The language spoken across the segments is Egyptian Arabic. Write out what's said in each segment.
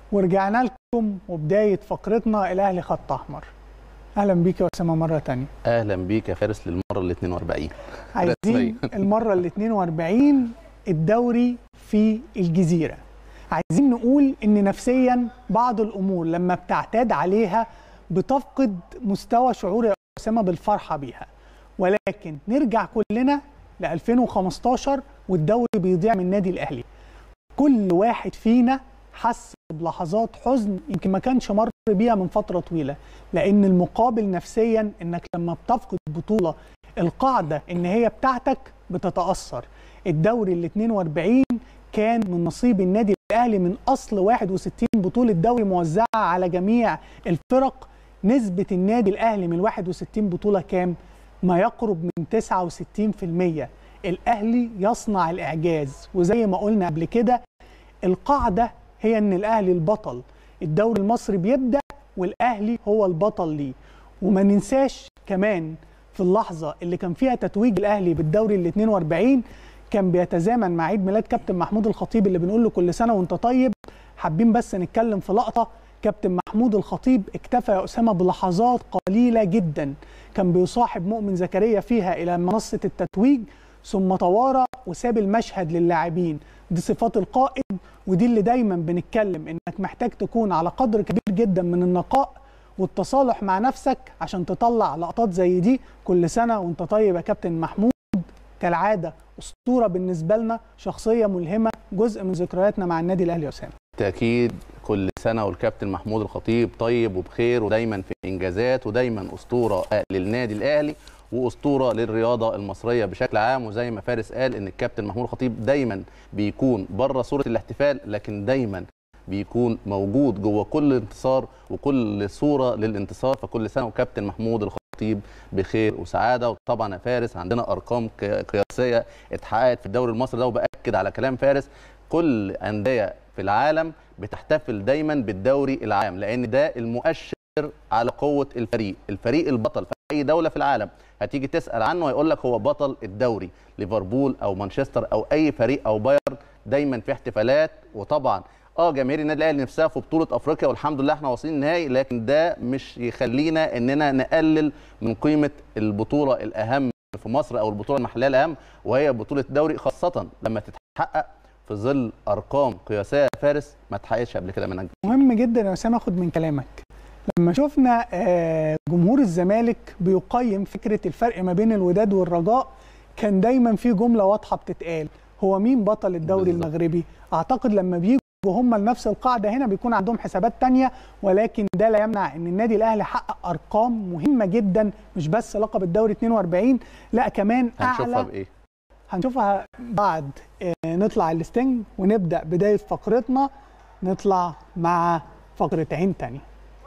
ورجعنا لكم وبدايه فقرتنا الاهلي خط احمر اهلا بيك يا اسامه مره تانية اهلا بيك يا فارس للمره ال 42 عايزين المره ال 42 الدوري في الجزيره عايزين نقول ان نفسيا بعض الامور لما بتعتاد عليها بتفقد مستوى شعور يا اسامه بالفرحه بيها ولكن نرجع كلنا ل 2015 والدوري بيضيع من النادي الاهلي كل واحد فينا حس بلحظات حزن يمكن ما كانش مر بيها من فتره طويله لان المقابل نفسيا انك لما بتفقد بطوله القاعده ان هي بتاعتك بتتاثر الدوري ال 42 كان من نصيب النادي الاهلي من اصل 61 بطوله دوري موزعه على جميع الفرق نسبه النادي الاهلي من 61 بطوله كام ما يقرب من 69% الاهلي يصنع الاعجاز وزي ما قلنا قبل كده القاعده هي ان الاهلي البطل الدوري المصري بيبدا والاهلي هو البطل ليه وما ننساش كمان في اللحظه اللي كان فيها تتويج الاهلي بالدوري ال 42 كان بيتزامن مع عيد ميلاد كابتن محمود الخطيب اللي بنقول له كل سنه وانت طيب حابين بس نتكلم في لقطه كابتن محمود الخطيب اكتفى يا اسامه بلحظات قليله جدا كان بيصاحب مؤمن زكريا فيها الى منصه التتويج ثم توارى وساب المشهد للاعبين دي صفات القائد ودي اللي دايما بنتكلم انك محتاج تكون على قدر كبير جدا من النقاء والتصالح مع نفسك عشان تطلع لقطات زي دي كل سنه وانت طيب يا كابتن محمود كالعاده اسطوره بالنسبه لنا شخصيه ملهمه جزء من ذكرياتنا مع النادي الاهلي يا اسامه بالتاكيد كل سنه والكابتن محمود الخطيب طيب وبخير ودايما في انجازات ودايما اسطوره للنادي الاهلي واسطوره للرياضه المصريه بشكل عام وزي ما فارس قال ان الكابتن محمود الخطيب دايما بيكون بره صوره الاحتفال لكن دايما بيكون موجود جوه كل انتصار وكل صوره للانتصار فكل سنه وكابتن محمود الخطيب بخير وسعاده وطبعا يا فارس عندنا ارقام قياسيه اتحققت في الدوري المصري ده وباكد على كلام فارس كل انديه في العالم بتحتفل دايما بالدوري العام لان ده المؤشر على قوه الفريق الفريق البطل في اي دوله في العالم هتيجي تسال عنه هيقول لك هو بطل الدوري ليفربول او مانشستر او اي فريق او بايرن دايما في احتفالات وطبعا اه جماهير النادي الاهلي نفسها في بطوله افريقيا والحمد لله احنا واصلين النهائي لكن ده مش يخلينا اننا نقلل من قيمه البطوله الاهم في مصر او البطوله المحليه الاهم وهي بطوله الدوري خاصه لما تتحقق في ظل ارقام قياسيه فارس ما اتحققتش قبل كده منك مهم جدا يا اسامه اخد من كلامك لما شفنا جمهور الزمالك بيقيم فكره الفرق ما بين الوداد والرجاء كان دايما في جمله واضحه بتتقال هو مين بطل الدوري بالزبط. المغربي اعتقد لما بيجوا هم لنفس القاعده هنا بيكون عندهم حسابات تانية ولكن ده لا يمنع ان النادي الاهلي حقق ارقام مهمه جدا مش بس لقب الدوري 42 لا كمان اعلى هنشوفها بايه هنشوفها بعد نطلع الاستنج ونبدا بدايه فقرتنا نطلع مع فقره عين تانية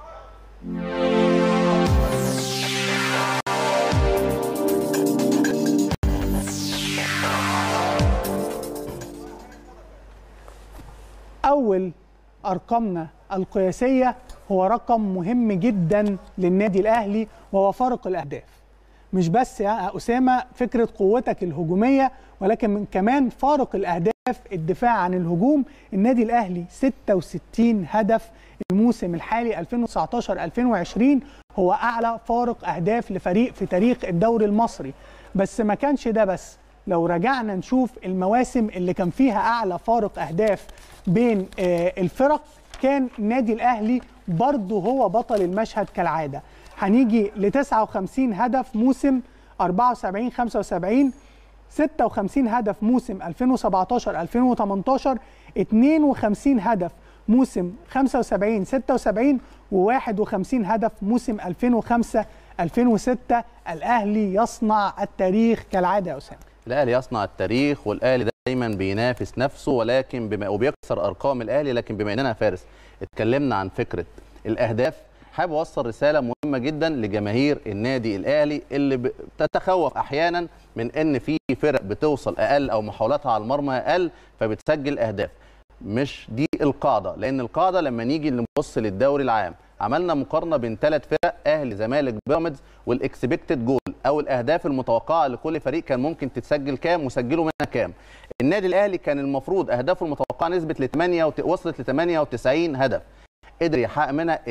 أول أرقامنا القياسية هو رقم مهم جدا للنادي الأهلي وهو فارق الأهداف مش بس يا أسامة فكرة قوتك الهجومية ولكن من كمان فارق الأهداف الدفاع عن الهجوم النادي الأهلي 66 هدف الموسم الحالي 2019-2020 هو أعلى فارق أهداف لفريق في تاريخ الدوري المصري بس ما كانش ده بس لو رجعنا نشوف المواسم اللي كان فيها أعلى فارق أهداف بين الفرق كان النادي الأهلي برضه هو بطل المشهد كالعادة هنيجي ل 59 هدف موسم 74 75 56 هدف موسم 2017 2018 52 هدف موسم 75 76 و51 هدف موسم 2005 2006 الاهلي يصنع التاريخ كالعاده يا اسامه الاهلي يصنع التاريخ والاهلي دايما بينافس نفسه ولكن بما وبيكسر ارقام الاهلي لكن بما اننا فارس اتكلمنا عن فكره الاهداف حابب اوصل رساله مهمه جدا لجماهير النادي الاهلي اللي بتتخوف احيانا من ان في فرق بتوصل اقل او محاولاتها على المرمى اقل فبتسجل اهداف مش دي القاعده لان القاعده لما نيجي نبص للدوري العام عملنا مقارنه بين ثلاث فرق اهلي زمالك بيراميدز والاكسبكتد جول او الاهداف المتوقعه لكل فريق كان ممكن تتسجل كام وسجلوا منها كام النادي الاهلي كان المفروض اهدافه المتوقعه نسبه ل 8 وت... وصلت ل 98 هدف قدر يحقق منها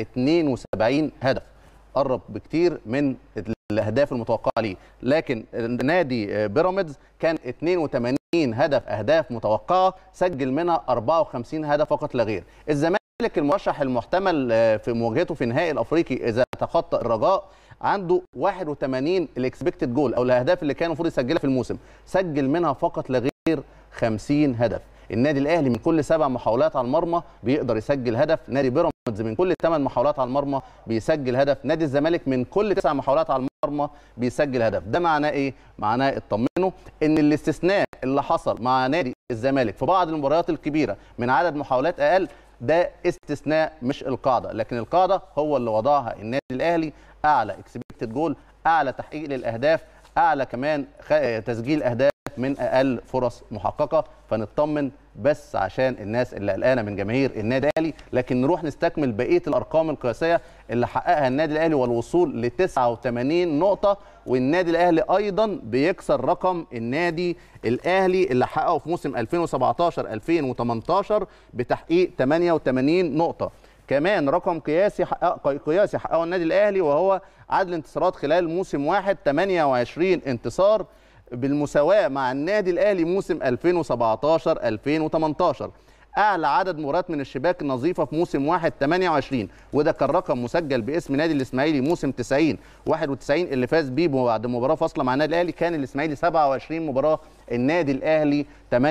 72 هدف قرب بكتير من الاهداف المتوقعه ليه لكن نادي بيراميدز كان 82 هدف اهداف متوقعه سجل منها 54 هدف فقط لا غير الزمالك المرشح المحتمل في مواجهته في النهائي الافريقي اذا تخطى الرجاء عنده 81 الاكسبكتد جول او الاهداف اللي كان المفروض يسجلها في الموسم سجل منها فقط لا غير 50 هدف النادي الاهلي من كل سبع محاولات على المرمى بيقدر يسجل هدف نادي بيراميدز من كل ثمان محاولات على المرمى بيسجل هدف نادي الزمالك من كل تسع محاولات على المرمى بيسجل هدف ده معناه ايه معناه اطمنوا ان الاستثناء اللي حصل مع نادي الزمالك في بعض المباريات الكبيره من عدد محاولات اقل ده استثناء مش القاعده لكن القاعده هو اللي وضعها النادي الاهلي اعلى اكسبكتد جول اعلى تحقيق للاهداف اعلى كمان تسجيل اهداف من اقل فرص محققه فنطمن بس عشان الناس اللي قلقانه من جماهير النادي الاهلي لكن نروح نستكمل بقيه الارقام القياسيه اللي حققها النادي الاهلي والوصول ل 89 نقطه والنادي الاهلي ايضا بيكسر رقم النادي الاهلي اللي حققه في موسم 2017 2018 بتحقيق 88 نقطه كمان رقم قياسي حقق قياسي حققه النادي الاهلي وهو عدد الانتصارات خلال موسم واحد 28 انتصار بالمساواه مع النادي الاهلي موسم 2017 2018 اعلى عدد مباريات من الشباك النظيفه في موسم واحد 28 وده كان رقم مسجل باسم نادي الاسماعيلي موسم 90 91 اللي فاز بيه بعد مباراه فاصله مع النادي الاهلي كان الاسماعيلي 27 مباراه النادي الاهلي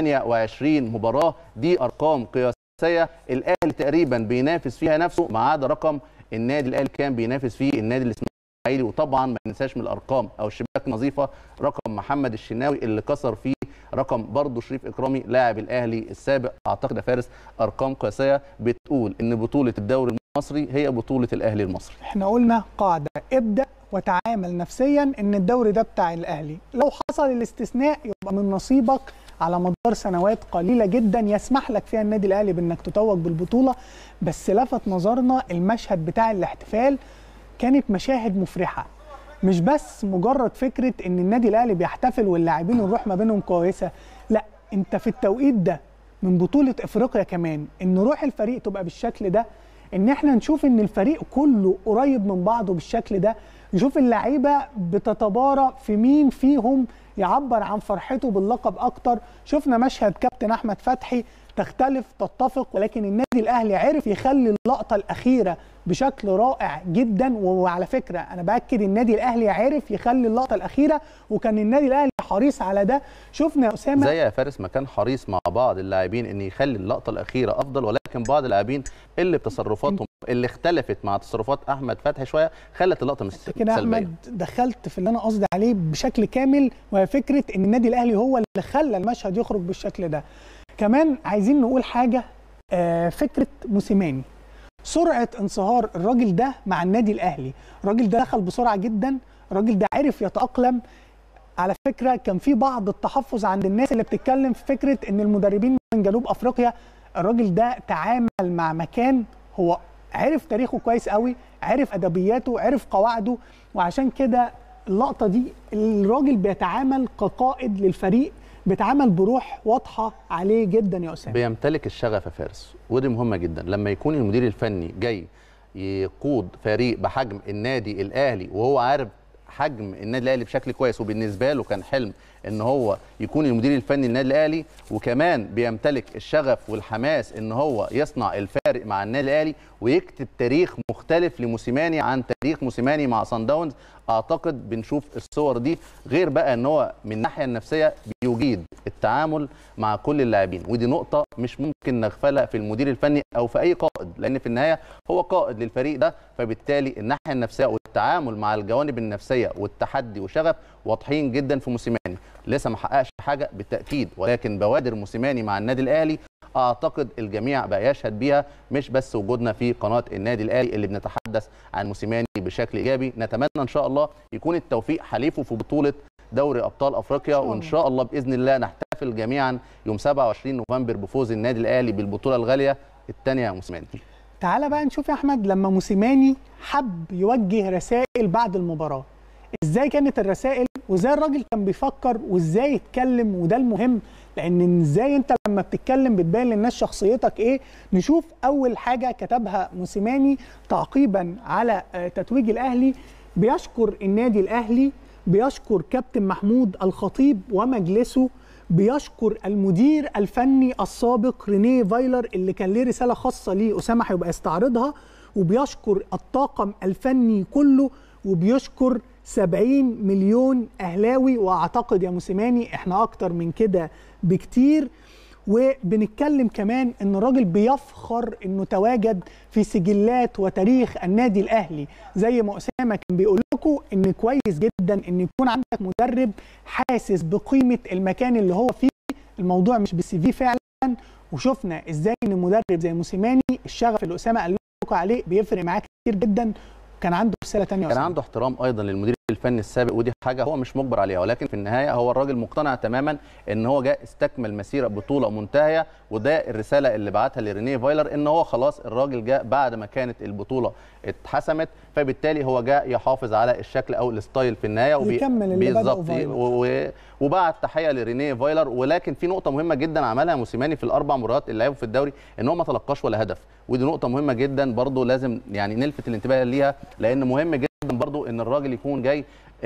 28 مباراه دي ارقام قياسيه الاهلي تقريبا بينافس فيها نفسه ما عدا رقم النادي الاهلي كان بينافس فيه النادي الاسماعيلي وطبعا ما ننساش من الارقام او الشباك النظيفه رقم محمد الشناوي اللي كسر فيه رقم برضه شريف اكرامي لاعب الاهلي السابق اعتقد يا فارس ارقام قياسيه بتقول ان بطوله الدوري المصري هي بطوله الاهلي المصري احنا قلنا قاعده ابدا وتعامل نفسيا ان الدوري ده بتاع الاهلي لو حصل الاستثناء يبقى من نصيبك على مدار سنوات قليله جدا يسمح لك فيها النادي الاهلي بانك تتوج بالبطوله بس لفت نظرنا المشهد بتاع الاحتفال كانت مشاهد مفرحه مش بس مجرد فكره ان النادي الاهلي بيحتفل واللاعبين الروح ما بينهم كويسه لا انت في التوقيت ده من بطوله افريقيا كمان ان روح الفريق تبقى بالشكل ده ان احنا نشوف ان الفريق كله قريب من بعضه بالشكل ده نشوف اللعيبه بتتبارى في مين فيهم يعبر عن فرحته باللقب اكتر شفنا مشهد كابتن احمد فتحي تختلف تتفق ولكن النادي الاهلي عرف يخلي اللقطه الاخيره بشكل رائع جدا وعلى فكره انا باكد النادي الاهلي عرف يخلي اللقطه الاخيره وكان النادي الاهلي حريص على ده شفنا يا اسامه زي يا فارس ما كان حريص مع بعض اللاعبين ان يخلي اللقطه الاخيره افضل ولكن بعض اللاعبين اللي بتصرفاتهم اللي اختلفت مع تصرفات احمد فتحي شويه خلت اللقطه مش كده احمد دخلت في اللي انا قصدي عليه بشكل كامل وهي فكره ان النادي الاهلي هو اللي خلى المشهد يخرج بالشكل ده كمان عايزين نقول حاجه آه فكره موسيماني سرعه انصهار الراجل ده مع النادي الاهلي الراجل ده دخل بسرعه جدا الراجل ده عرف يتاقلم على فكره كان في بعض التحفظ عند الناس اللي بتتكلم في فكره ان المدربين من جنوب افريقيا الراجل ده تعامل مع مكان هو عرف تاريخه كويس قوي عرف ادبياته عرف قواعده وعشان كده اللقطه دي الراجل بيتعامل كقائد للفريق بيتعامل بروح واضحه عليه جدا يا اسامه بيمتلك الشغف يا فارس ودي مهمه جدا لما يكون المدير الفني جاي يقود فريق بحجم النادي الاهلي وهو عارف حجم النادي الاهلي بشكل كويس وبالنسبه له كان حلم ان هو يكون المدير الفني للنادي الاهلي وكمان بيمتلك الشغف والحماس ان هو يصنع الفارق مع النادي الاهلي ويكتب تاريخ مختلف لموسيماني عن تاريخ موسيماني مع سان داونز اعتقد بنشوف الصور دي غير بقى ان هو من الناحيه النفسيه بيجيد التعامل مع كل اللاعبين ودي نقطه مش ممكن نغفلها في المدير الفني او في اي قائد لان في النهايه هو قائد للفريق ده فبالتالي الناحيه النفسيه والتعامل مع الجوانب النفسيه والتحدي وشغف واضحين جدا في موسيماني لسه ما حققش حاجه بالتاكيد ولكن بوادر موسيماني مع النادي الاهلي اعتقد الجميع بقى يشهد بيها مش بس وجودنا في قناه النادي الاهلي اللي بنتحدث عن موسيماني بشكل ايجابي نتمنى ان شاء الله يكون التوفيق حليفه في بطوله دوري ابطال افريقيا وان شاء الله باذن الله نحتفل جميعا يوم 27 نوفمبر بفوز النادي الاهلي بالبطوله الغاليه الثانيه يا موسيماني تعالى بقى نشوف يا احمد لما موسيماني حب يوجه رسائل بعد المباراه ازاي كانت الرسائل وازاي الراجل كان بيفكر وازاي يتكلم وده المهم لان ازاي انت لما بتتكلم بتبين للناس شخصيتك ايه نشوف اول حاجه كتبها موسيماني تعقيبا على آه، تتويج الاهلي بيشكر النادي الاهلي بيشكر كابتن محمود الخطيب ومجلسه بيشكر المدير الفني السابق رينيه فايلر اللي كان ليه رساله خاصه ليه اسامه هيبقى يستعرضها وبيشكر الطاقم الفني كله وبيشكر 70 مليون اهلاوي واعتقد يا موسيماني احنا اكتر من كده بكتير وبنتكلم كمان ان الراجل بيفخر انه تواجد في سجلات وتاريخ النادي الاهلي زي ما اسامه كان بيقول لكم ان كويس جدا ان يكون عندك مدرب حاسس بقيمه المكان اللي هو فيه الموضوع مش بالسي في فعلا وشفنا ازاي ان مدرب زي موسيماني الشغف اللي اسامه قال لكم عليه بيفرق معاه كتير جدا كان عنده رساله ثانيه كان عنده احترام ايضا للمدير الفني السابق ودي حاجه هو مش مجبر عليها ولكن في النهايه هو الراجل مقتنع تماما ان هو جاء استكمل مسيره بطوله منتهيه وده الرساله اللي بعتها لرينيه فايلر ان هو خلاص الراجل جاء بعد ما كانت البطوله اتحسمت فبالتالي هو جاء يحافظ على الشكل او الستايل في النهايه وبي... يكمل اللي بالظبط و... وبعت تحيه لرينيه فايلر ولكن في نقطه مهمه جدا عملها موسيماني في الاربع مرات اللي لعبوا في الدوري ان هو ما تلقاش ولا هدف ودي نقطه مهمه جدا برضو لازم يعني نلفت الانتباه ليها لان مهم جدا برضو ان الراجل يكون جاي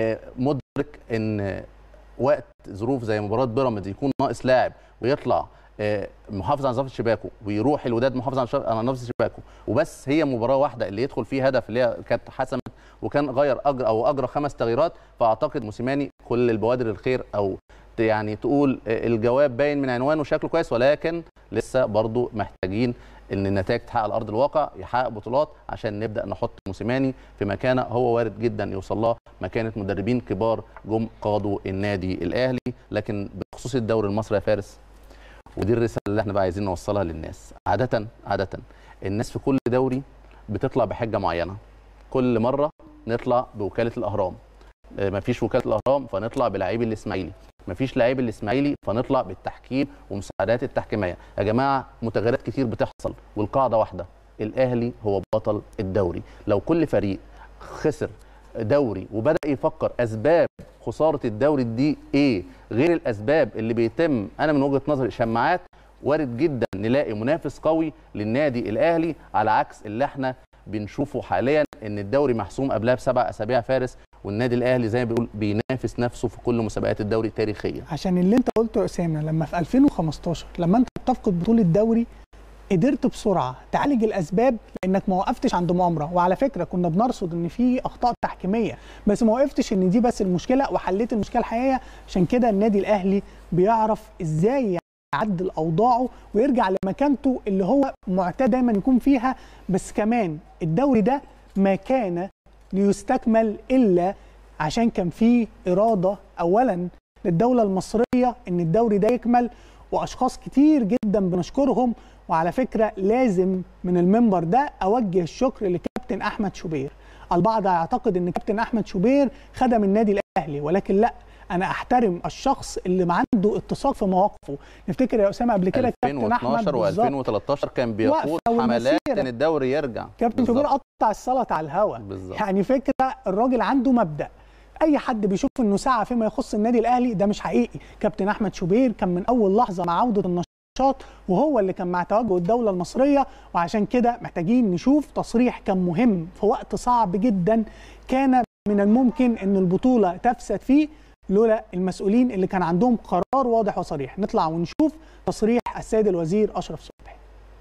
مدرك ان وقت ظروف زي مباراه بيراميدز يكون ناقص لاعب ويطلع محافظ على نظافه شباكه ويروح الوداد محافظ على نظافه شباكه وبس هي مباراه واحده اللي يدخل فيها هدف اللي هي كانت حسمت وكان غير اجر او اجرى خمس تغييرات فاعتقد موسيماني كل البوادر الخير او يعني تقول الجواب باين من عنوانه شكله كويس ولكن لسه برضو محتاجين ان النتائج تحقق على ارض الواقع يحقق بطولات عشان نبدا نحط موسيماني في مكانه هو وارد جدا يوصل لها مكانه مدربين كبار جم قادوا النادي الاهلي لكن بخصوص الدوري المصري يا فارس ودي الرساله اللي احنا بقى عايزين نوصلها للناس عاده عاده الناس في كل دوري بتطلع بحجه معينه كل مره نطلع بوكاله الاهرام مفيش وكاله الاهرام فنطلع بلاعيب الاسماعيلي مفيش لعيب الاسماعيلي فنطلع بالتحكيم ومساعدات التحكيميه يا جماعه متغيرات كتير بتحصل والقاعده واحده الاهلي هو بطل الدوري لو كل فريق خسر دوري وبدا يفكر اسباب خساره الدوري دي ايه غير الاسباب اللي بيتم انا من وجهه نظري شماعات وارد جدا نلاقي منافس قوي للنادي الاهلي على عكس اللي احنا بنشوفه حاليا ان الدوري محسوم قبلها بسبع اسابيع فارس والنادي الاهلي زي ما بيقول بينافس نفسه في كل مسابقات الدوري تاريخيا عشان اللي انت قلته يا اسامه لما في 2015 لما انت بتفقد بطوله الدوري قدرت بسرعه تعالج الاسباب لانك ما وقفتش عند مؤامره وعلى فكره كنا بنرصد ان في اخطاء تحكيميه بس ما وقفتش ان دي بس المشكله وحليت المشكله الحقيقيه عشان كده النادي الاهلي بيعرف ازاي يعدل اوضاعه ويرجع لمكانته اللي هو معتاد دايما يكون فيها بس كمان الدوري ده ما كان ليستكمل الا عشان كان في اراده اولا للدوله المصريه ان الدوري ده يكمل واشخاص كتير جدا بنشكرهم وعلى فكره لازم من المنبر ده اوجه الشكر لكابتن احمد شوبير البعض يعتقد ان كابتن احمد شوبير خدم النادي الاهلي ولكن لا انا احترم الشخص اللي عنده اتساق في مواقفه نفتكر يا اسامه قبل كده كابتن احمد 2012 و2013 كان بيقود حملات ان الدوري يرجع كابتن شوبير قطع السلطه على الهوا بالزبط. يعني فكره الراجل عنده مبدا اي حد بيشوف انه سعى فيما يخص النادي الاهلي ده مش حقيقي كابتن احمد شوبير كان من اول لحظه مع عوده النشاط وهو اللي كان مع توجه الدوله المصريه وعشان كده محتاجين نشوف تصريح كان مهم في وقت صعب جدا كان من الممكن ان البطوله تفسد فيه لولا المسؤولين اللي كان عندهم قرار واضح وصريح نطلع ونشوف تصريح السيد الوزير اشرف صبحي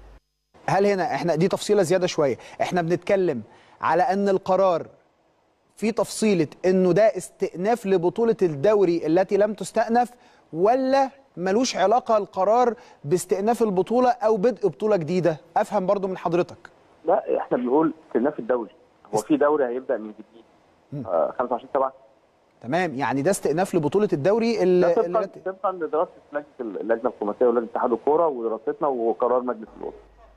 هل هنا احنا دي تفصيله زياده شويه احنا بنتكلم على ان القرار في تفصيله انه ده استئناف لبطوله الدوري التي لم تستأنف ولا ملوش علاقه القرار باستئناف البطوله او بدء بطوله جديده افهم برضو من حضرتك لا احنا بنقول استئناف الدوري هو في دوري هيبدا من جديد آه 25 7 تمام يعني ده استئناف لبطوله الدوري ده اللي طبقا طبقا لدراسه لجنه اللجنه الخماسيه ولجنه اتحاد الكوره ودراستنا وقرار مجلس الوزراء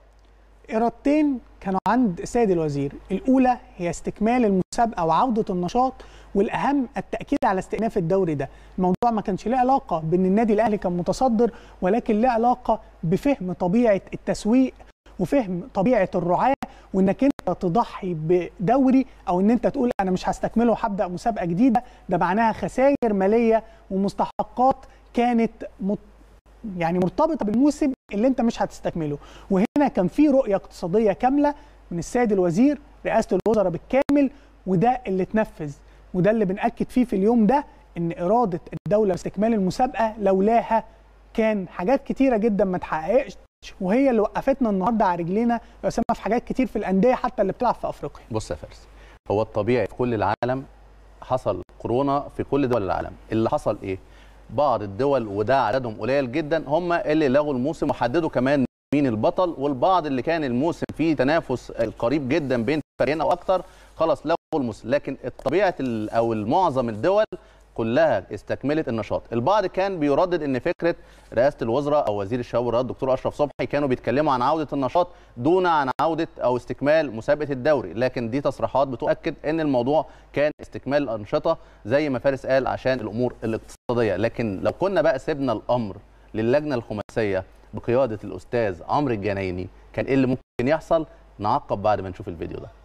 إرادتين كانوا عند السيد الوزير الأولى هي استكمال المسابقة وعودة النشاط والأهم التأكيد على استئناف الدوري ده الموضوع ما كانش له علاقة بأن النادي الأهلي كان متصدر ولكن له علاقة بفهم طبيعة التسويق وفهم طبيعه الرعاه وانك انت تضحي بدوري او ان انت تقول انا مش هستكمله وهبدا مسابقه جديده ده معناها خسائر ماليه ومستحقات كانت مت يعني مرتبطه بالموسم اللي انت مش هتستكمله وهنا كان في رؤيه اقتصاديه كامله من السيد الوزير رئاسه الوزراء بالكامل وده اللي اتنفذ وده اللي بنأكد فيه في اليوم ده ان اراده الدوله باستكمال المسابقه لولاها كان حاجات كتيره جدا ما اتحققش وهي اللي وقفتنا النهارده على رجلينا يا اسامه في حاجات كتير في الانديه حتى اللي بتلعب في افريقيا بص يا فارس هو الطبيعي في كل العالم حصل كورونا في كل دول العالم اللي حصل ايه بعض الدول وده عددهم قليل جدا هم اللي لغوا الموسم وحددوا كمان مين البطل والبعض اللي كان الموسم فيه تنافس قريب جدا بين فريقين او اكتر خلاص لغوا الموسم لكن الطبيعه ال- او المعظم الدول كلها استكملت النشاط البعض كان بيردد ان فكره رئاسه الوزراء او وزير الشباب والرياضه الدكتور اشرف صبحي كانوا بيتكلموا عن عوده النشاط دون عن عوده او استكمال مسابقه الدوري لكن دي تصريحات بتؤكد ان الموضوع كان استكمال الانشطه زي ما فارس قال عشان الامور الاقتصاديه لكن لو كنا بقى سيبنا الامر للجنه الخماسيه بقياده الاستاذ عمرو الجنايني كان ايه اللي ممكن يحصل نعقب بعد ما نشوف الفيديو ده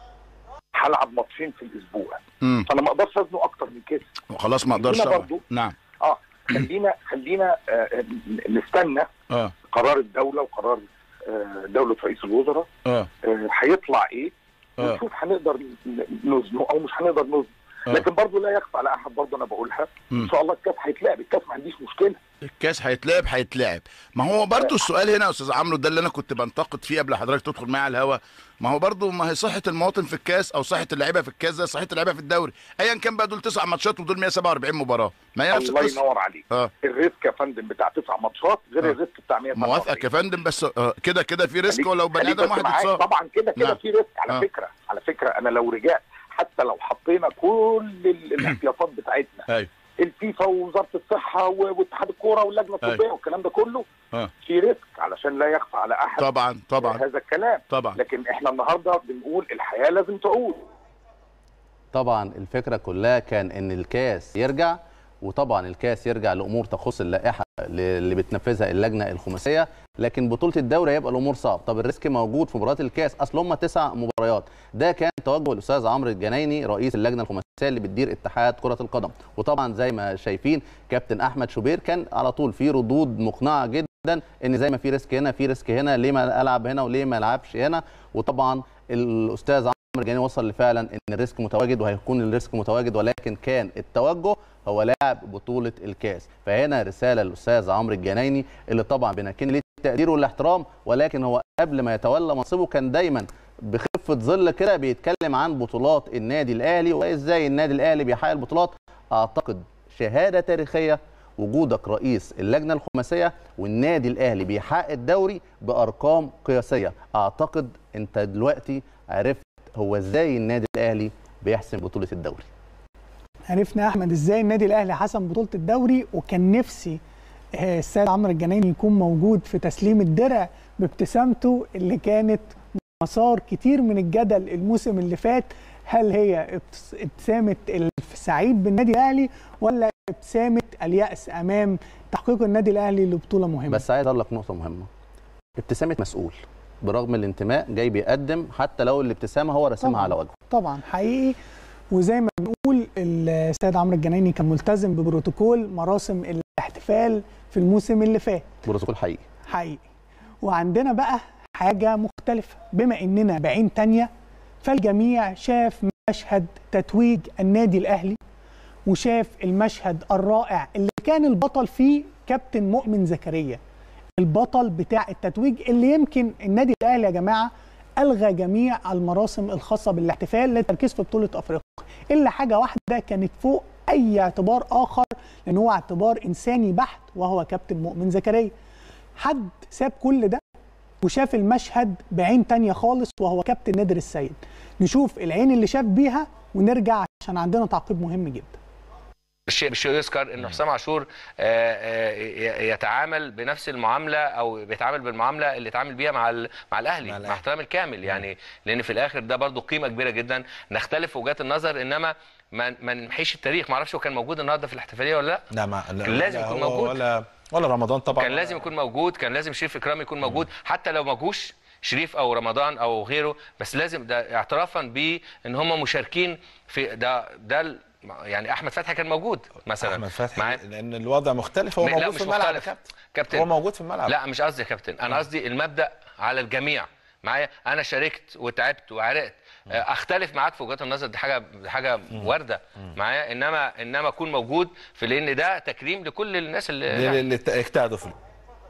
هلعب ماتشين في الاسبوع امم فانا ما اقدرش ازنق اكتر من كده خلاص ما اقدرش خلينا أوعى. برضو. نعم اه خلينا خلينا آه نستنى اه قرار الدوله وقرار آه دوله رئيس الوزراء اه آه، هيطلع ايه اه ونشوف هنقدر ن- نزنق او مش هنقدر نزنق آه. لكن برضه لا يخفى على احد برضه انا بقولها مم. ان شاء الله الكاس هيتلعب الكاس ما عنديش مشكله الكاس هيتلعب هيتلعب ما هو برضو السؤال هنا يا استاذ عمرو ده اللي انا كنت بنتقد فيه قبل حضرتك تدخل معايا على الهوا ما هو برضو ما هي صحه المواطن في الكاس او صحه اللعيبه في الكاس زي صحه اللعيبه في الدوري ايا كان بقى دول تسع ماتشات ودول 147 مباراه ما هي نفس الله القصه ينور عليك اه الريسك يا فندم بتاع تسع ماتشات غير آه. الريسك بتاع 147 موافقك يا فندم بس آه، كده كده في ريسك خليك- ولو بني خليك ادم بس واحد معاك. اتصاب طبعا كده كده نعم. في ريسك على آه. فكره على فكره انا لو رجعت حتى لو حطينا كل ال- الاحتياطات بتاعتنا ايوه الفيفا ووزاره الصحه و- واتحاد الكوره واللجنه الطبيه أيوة. والكلام ده كله آه. في ريسك علشان لا يخفى على احد طبعا طبعا هذا الكلام طبعا لكن احنا النهارده بنقول الحياه لازم تعود طبعا الفكره كلها كان ان الكاس يرجع وطبعا الكاس يرجع لامور تخص اللائحه اللي بتنفذها اللجنه الخماسيه لكن بطوله الدوري هيبقى الامور صعب طب الريسك موجود في مباريات الكاس اصل هم تسع مباريات ده كان توجه الاستاذ عمرو الجنايني رئيس اللجنه الخماسيه اللي بتدير اتحاد كره القدم وطبعا زي ما شايفين كابتن احمد شوبير كان على طول في ردود مقنعه جدا ان زي ما في ريسك هنا في ريسك هنا ليه ما العب هنا وليه ما العبش هنا وطبعا الاستاذ عمرو الجنايني وصل لفعلا ان الريسك متواجد وهيكون الريسك متواجد ولكن كان التوجه هو لاعب بطوله الكاس فهنا رساله للاستاذ عمرو الجنايني اللي طبعا بنكن ليه التقدير والاحترام ولكن هو قبل ما يتولى منصبه كان دايما بخفه ظل كده بيتكلم عن بطولات النادي الاهلي وازاي النادي الاهلي بيحقق البطولات اعتقد شهاده تاريخيه وجودك رئيس اللجنه الخماسيه والنادي الاهلي بيحقق الدوري بارقام قياسيه اعتقد انت دلوقتي عرفت هو ازاي النادي الاهلي بيحسم بطوله الدوري عرفنا يا احمد ازاي النادي الاهلي حسم بطوله الدوري وكان نفسي آه، السيد عمرو الجنايني يكون موجود في تسليم الدرع بابتسامته اللي كانت مسار كتير من الجدل الموسم اللي فات هل هي ابتس- ابتسامه السعيد بالنادي الاهلي ولا ابتسامه اليأس امام تحقيق النادي الاهلي لبطوله مهمه بس عايز اقول لك نقطه مهمه ابتسامه مسؤول برغم الانتماء جاي بيقدم حتى لو الابتسامه هو راسمها طبعاً. على وجهه طبعا حقيقي وزي ما بنقول السيد عمرو الجنايني كان ملتزم ببروتوكول مراسم الاحتفال في الموسم اللي فات بروتوكول حقيقي حقيقي وعندنا بقى حاجة مختلفة بما إننا بعين تانية فالجميع شاف مشهد تتويج النادي الأهلي وشاف المشهد الرائع اللي كان البطل فيه كابتن مؤمن زكريا البطل بتاع التتويج اللي يمكن النادي الأهلي يا جماعة ألغى جميع المراسم الخاصة بالاحتفال للتركيز في بطولة أفريقيا إلا حاجة واحدة كانت فوق أي اعتبار آخر لأن هو اعتبار إنساني بحت وهو كابتن مؤمن زكريا حد ساب كل ده وشاف المشهد بعين تانية خالص وهو كابتن نادر السيد نشوف العين اللي شاف بيها ونرجع عشان عندنا تعقيب مهم جدا الشيء بالشيء يذكر ان حسام عاشور آه، آه، ي- يتعامل بنفس المعامله او بيتعامل بالمعامله اللي اتعامل بيها مع ال- مع الاهلي مع الأهلي. مع احترام الكامل يعني لان في الاخر ده برضو قيمه كبيره جدا نختلف في وجهات النظر انما ما ما نمحيش التاريخ ما اعرفش هو كان موجود النهارده في الاحتفاليه ولا لا لا ما لا كان لازم لا يكون هو موجود. ولا ولا رمضان طبعا كان لازم يكون موجود كان لازم شريف اكرامي يكون موجود حتى لو ما جوش شريف او رمضان او غيره بس لازم ده اعترافا بان هم مشاركين في ده ده ال- يعني احمد فتحي كان موجود مثلا احمد فتحي معاه- لان الوضع مختلف هو لا، موجود مش في الملعب يا مختلف. كابتن كابتن هو موجود في الملعب لا مش قصدي يا كابتن انا قصدي المبدا على الجميع معايا انا شاركت وتعبت وعرقت آه، اختلف معاك في وجهات النظر دي حاجه دي حاجه وارده معايا انما انما اكون موجود في لان ده تكريم لكل الناس اللي اللي اللي اجتهدوا في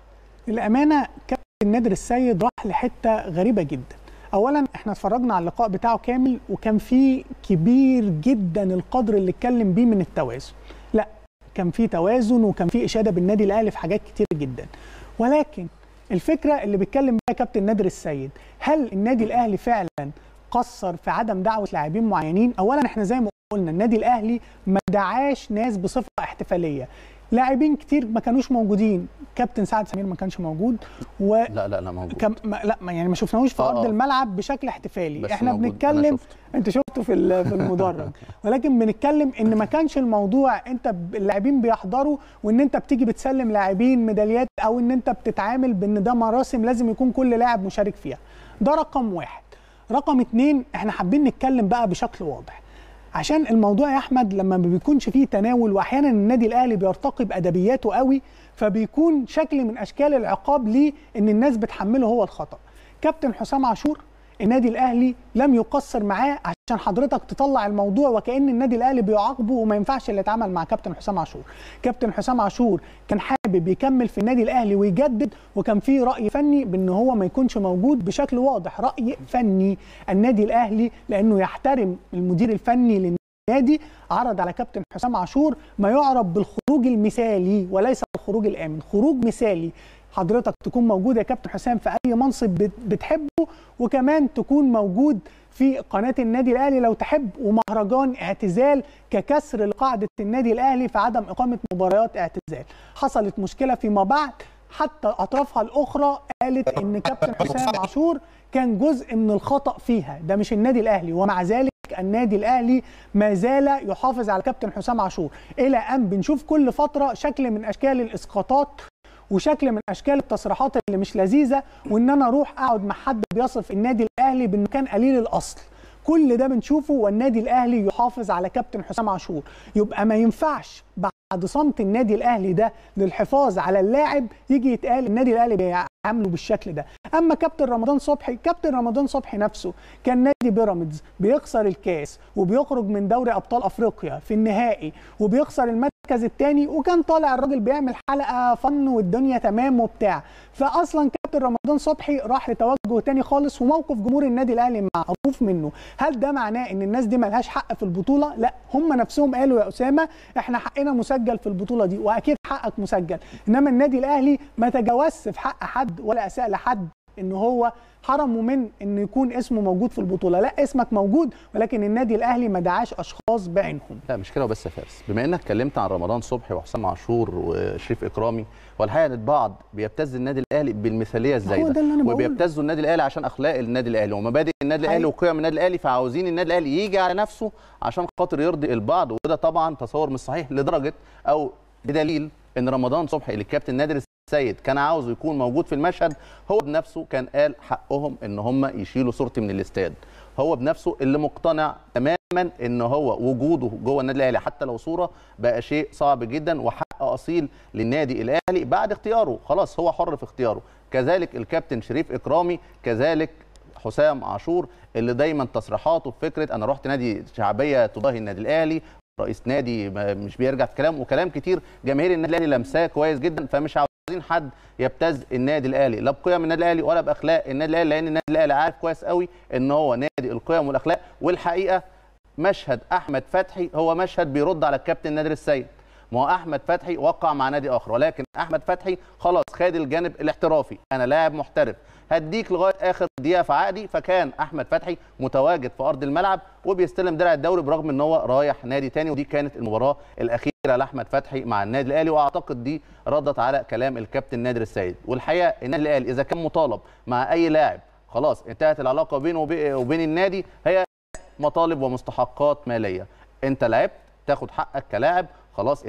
للامانه كابتن نادر السيد راح لحته غريبه جدا اولا احنا اتفرجنا على اللقاء بتاعه كامل وكان فيه كبير جدا القدر اللي اتكلم بيه من التوازن لا كان فيه توازن وكان فيه اشاده بالنادي الاهلي في حاجات كتير جدا ولكن الفكره اللي بيتكلم بيها كابتن نادر السيد هل النادي الاهلي فعلا قصر في عدم دعوه لاعبين معينين اولا احنا زي ما قلنا النادي الاهلي ما دعاش ناس بصفه احتفاليه لاعبين كتير ما كانوش موجودين كابتن سعد سمير ما كانش موجود و لا لا لا موجود كم ما لا ما يعني ما شفناهوش في آه، ارض آه. الملعب بشكل احتفالي بس احنا موجود. أنا بنتكلم شفته. انت شفته في ال- في المدرج ولكن بنتكلم ان ما كانش الموضوع انت ب- اللاعبين بيحضروا وان انت بتيجي بتسلم لاعبين ميداليات او ان انت بتتعامل بان ده مراسم لازم يكون كل لاعب مشارك فيها ده رقم واحد رقم اتنين احنا حابين نتكلم بقى بشكل واضح عشان الموضوع يا احمد لما ما بيكونش فيه تناول واحيانا النادي الاهلي بيرتقي بادبياته قوي فبيكون شكل من اشكال العقاب ليه ان الناس بتحمله هو الخطا كابتن حسام عاشور النادي الاهلي لم يقصر معاه عشان حضرتك تطلع الموضوع وكان النادي الاهلي بيعاقبه وما ينفعش اللي اتعمل مع كابتن حسام عاشور كابتن حسام عاشور كان حابب يكمل في النادي الاهلي ويجدد وكان في راي فني بان هو ما يكونش موجود بشكل واضح راي فني النادي الاهلي لانه يحترم المدير الفني للنادي عرض على كابتن حسام عاشور ما يعرف بالخروج المثالي وليس الخروج الامن خروج مثالي حضرتك تكون موجود يا كابتن حسام في اي منصب بت- بتحبه وكمان تكون موجود في قناه النادي الاهلي لو تحب ومهرجان اعتزال ككسر لقاعده النادي الاهلي في عدم اقامه مباريات اعتزال حصلت مشكله فيما بعد حتى اطرافها الاخرى قالت ان كابتن حسام عاشور كان جزء من الخطا فيها ده مش النادي الاهلي ومع ذلك النادي الاهلي ما زال يحافظ على كابتن حسام عاشور الى ان بنشوف كل فتره شكل من اشكال الاسقاطات وشكل من اشكال التصريحات اللي مش لذيذه وان انا اروح اقعد مع حد بيصف النادي الاهلي بانه كان قليل الاصل كل ده بنشوفه والنادي الاهلي يحافظ على كابتن حسام عاشور يبقى ما ينفعش بعد صمت النادي الاهلي ده للحفاظ على اللاعب يجي يتقال النادي الاهلي بيعامله بالشكل ده اما كابتن رمضان صبحي كابتن رمضان صبحي نفسه كان نادي بيراميدز بيخسر الكاس وبيخرج من دوري ابطال افريقيا في النهائي وبيخسر المركز الثاني وكان طالع الراجل بيعمل حلقه فن والدنيا تمام وبتاع فاصلا كابتن رمضان صبحي راح لتوجه تاني خالص وموقف جمهور النادي الاهلي معروف منه هل ده معناه ان الناس دي ملهاش حق في البطوله لا هم نفسهم قالوا يا اسامه احنا حقنا مسجل في البطوله دي واكيد حقك مسجل انما النادي الاهلي ما تجاوزش في حق حد ولا اساء لحد ان هو حرمه من انه يكون اسمه موجود في البطوله لا اسمك موجود ولكن النادي الاهلي ما دعاش اشخاص بعينهم لا مش كده وبس يا فارس بما انك اتكلمت عن رمضان صبحي وحسام عاشور وشريف اكرامي والحقيقه ان البعض بيبتز النادي الاهلي بالمثاليه هو الزايده ده اللي أنا بقوله. وبيبتزوا النادي الاهلي عشان اخلاق النادي الاهلي ومبادئ النادي الاهلي حقيقي. وقيم النادي الاهلي فعاوزين النادي الاهلي يجي على نفسه عشان خاطر يرضي البعض وده طبعا تصور مش صحيح لدرجه او بدليل ان رمضان صبحي اللي الكابتن نادر السيد كان عاوزه يكون موجود في المشهد هو بنفسه كان قال حقهم ان هم يشيلوا صورتي من الاستاد هو بنفسه اللي مقتنع تماما ان هو وجوده جوه النادي الاهلي حتى لو صوره بقى شيء صعب جدا وحق اصيل للنادي الاهلي بعد اختياره خلاص هو حر في اختياره كذلك الكابتن شريف اكرامي كذلك حسام عاشور اللي دايما تصريحاته في فكره انا رحت نادي شعبيه تضاهي النادي الاهلي رئيس نادي ما- مش بيرجع في كلام وكلام كتير جماهير النادي الاهلي لمساه كويس جدا فمش عاوزين حد يبتز النادي الاهلي لا بقيم النادي الاهلي ولا باخلاق النادي الاهلي لان النادي الاهلي عارف كويس قوي ان هو نادي القيم والاخلاق والحقيقه مشهد احمد فتحي هو مشهد بيرد على الكابتن نادر السيد ما هو احمد فتحي وقع مع نادي اخر ولكن احمد فتحي خلاص خد الجانب الاحترافي انا لاعب محترف هديك لغايه اخر دقيقه في عقدي فكان احمد فتحي متواجد في ارض الملعب وبيستلم درع الدوري برغم ان هو رايح نادي تاني ودي كانت المباراه الاخيره لاحمد فتحي مع النادي الاهلي واعتقد دي ردت على كلام الكابتن نادر السيد والحقيقه النادي الاهلي اذا كان مطالب مع اي لاعب خلاص انتهت العلاقه بينه وبي- وبين النادي هي مطالب ومستحقات ماليه انت لعبت تاخد حقك كلاعب خلاص التقدير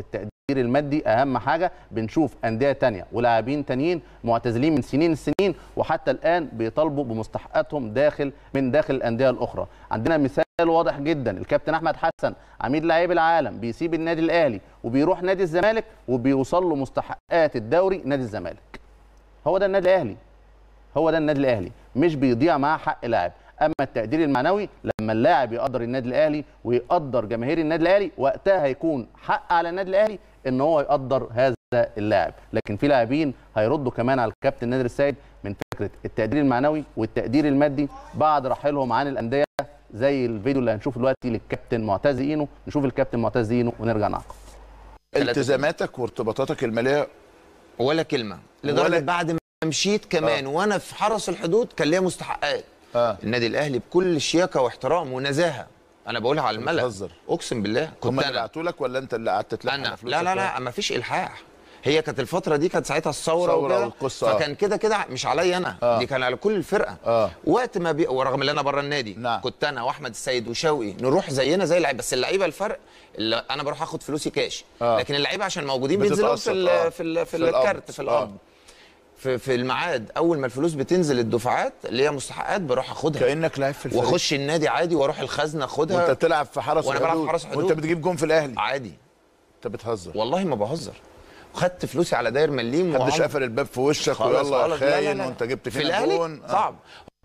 المادي اهم حاجه بنشوف انديه تانية ولاعبين تانيين معتزلين من سنين السنين وحتى الان بيطالبوا بمستحقاتهم داخل من داخل الانديه الاخرى عندنا مثال واضح جدا الكابتن احمد حسن عميد لاعبي العالم بيسيب النادي الاهلي وبيروح نادي الزمالك وبيوصل له مستحقات الدوري نادي الزمالك هو ده النادي الاهلي هو ده النادي الاهلي مش بيضيع معاه حق لاعب اما التقدير المعنوي لما اللاعب يقدر النادي الاهلي ويقدر جماهير النادي الاهلي وقتها هيكون حق على النادي الاهلي ان هو يقدر هذا اللاعب لكن في لاعبين هيردوا كمان على الكابتن نادر السيد من فكره التقدير المعنوي والتقدير المادي بعد رحيلهم عن الانديه زي الفيديو اللي هنشوفه دلوقتي للكابتن معتز اينو نشوف الكابتن معتز اينو ونرجع نعقب التزاماتك وارتباطاتك الماليه ولا كلمه لدرجه ولا- بعد ما مشيت كمان آه. وانا في حرس الحدود كان ليا مستحقات اه النادي الاهلي بكل شياكه واحترام ونزاهه انا بقولها على الملأ بتهزر. اقسم بالله هم كنت اللي انا بعتوا لك ولا انت اللي قعدت تلحق انا على فلوسك لا لا لا ما فيش الحاح هي كانت الفتره دي كانت ساعتها الثوره ثورة وكده والقصة، آه. فكان كده كده مش عليا انا آه. دي كان على كل الفرقه آه. وقت ما بي... ورغم ان انا بره النادي نعم. كنت انا واحمد السيد وشوقي نروح زينا زي اللعيبه بس اللعيبه الفرق اللي انا بروح اخد فلوسي كاش آه. لكن اللعيبه عشان موجودين بينزلوا في بتتقسط، ال... آه. في ال... في, في الكارت القبض. في القبض في في الميعاد اول ما الفلوس بتنزل الدفعات اللي هي مستحقات بروح اخدها كانك لاعب في الفريق واخش النادي عادي واروح الخزنه اخدها وانت بتلعب في حرس وأنا بلعب في الحدود حرس الحدود. وانت بتجيب جون في الاهلي عادي انت بتهزر والله ما بهزر وخدت فلوسي على داير مليم محدش وعمر- قفل الباب في وشك خالص ويلا يا خالص. لا، لا، خاين لا. وانت جبت في فينا الاهلي جون آه. صعب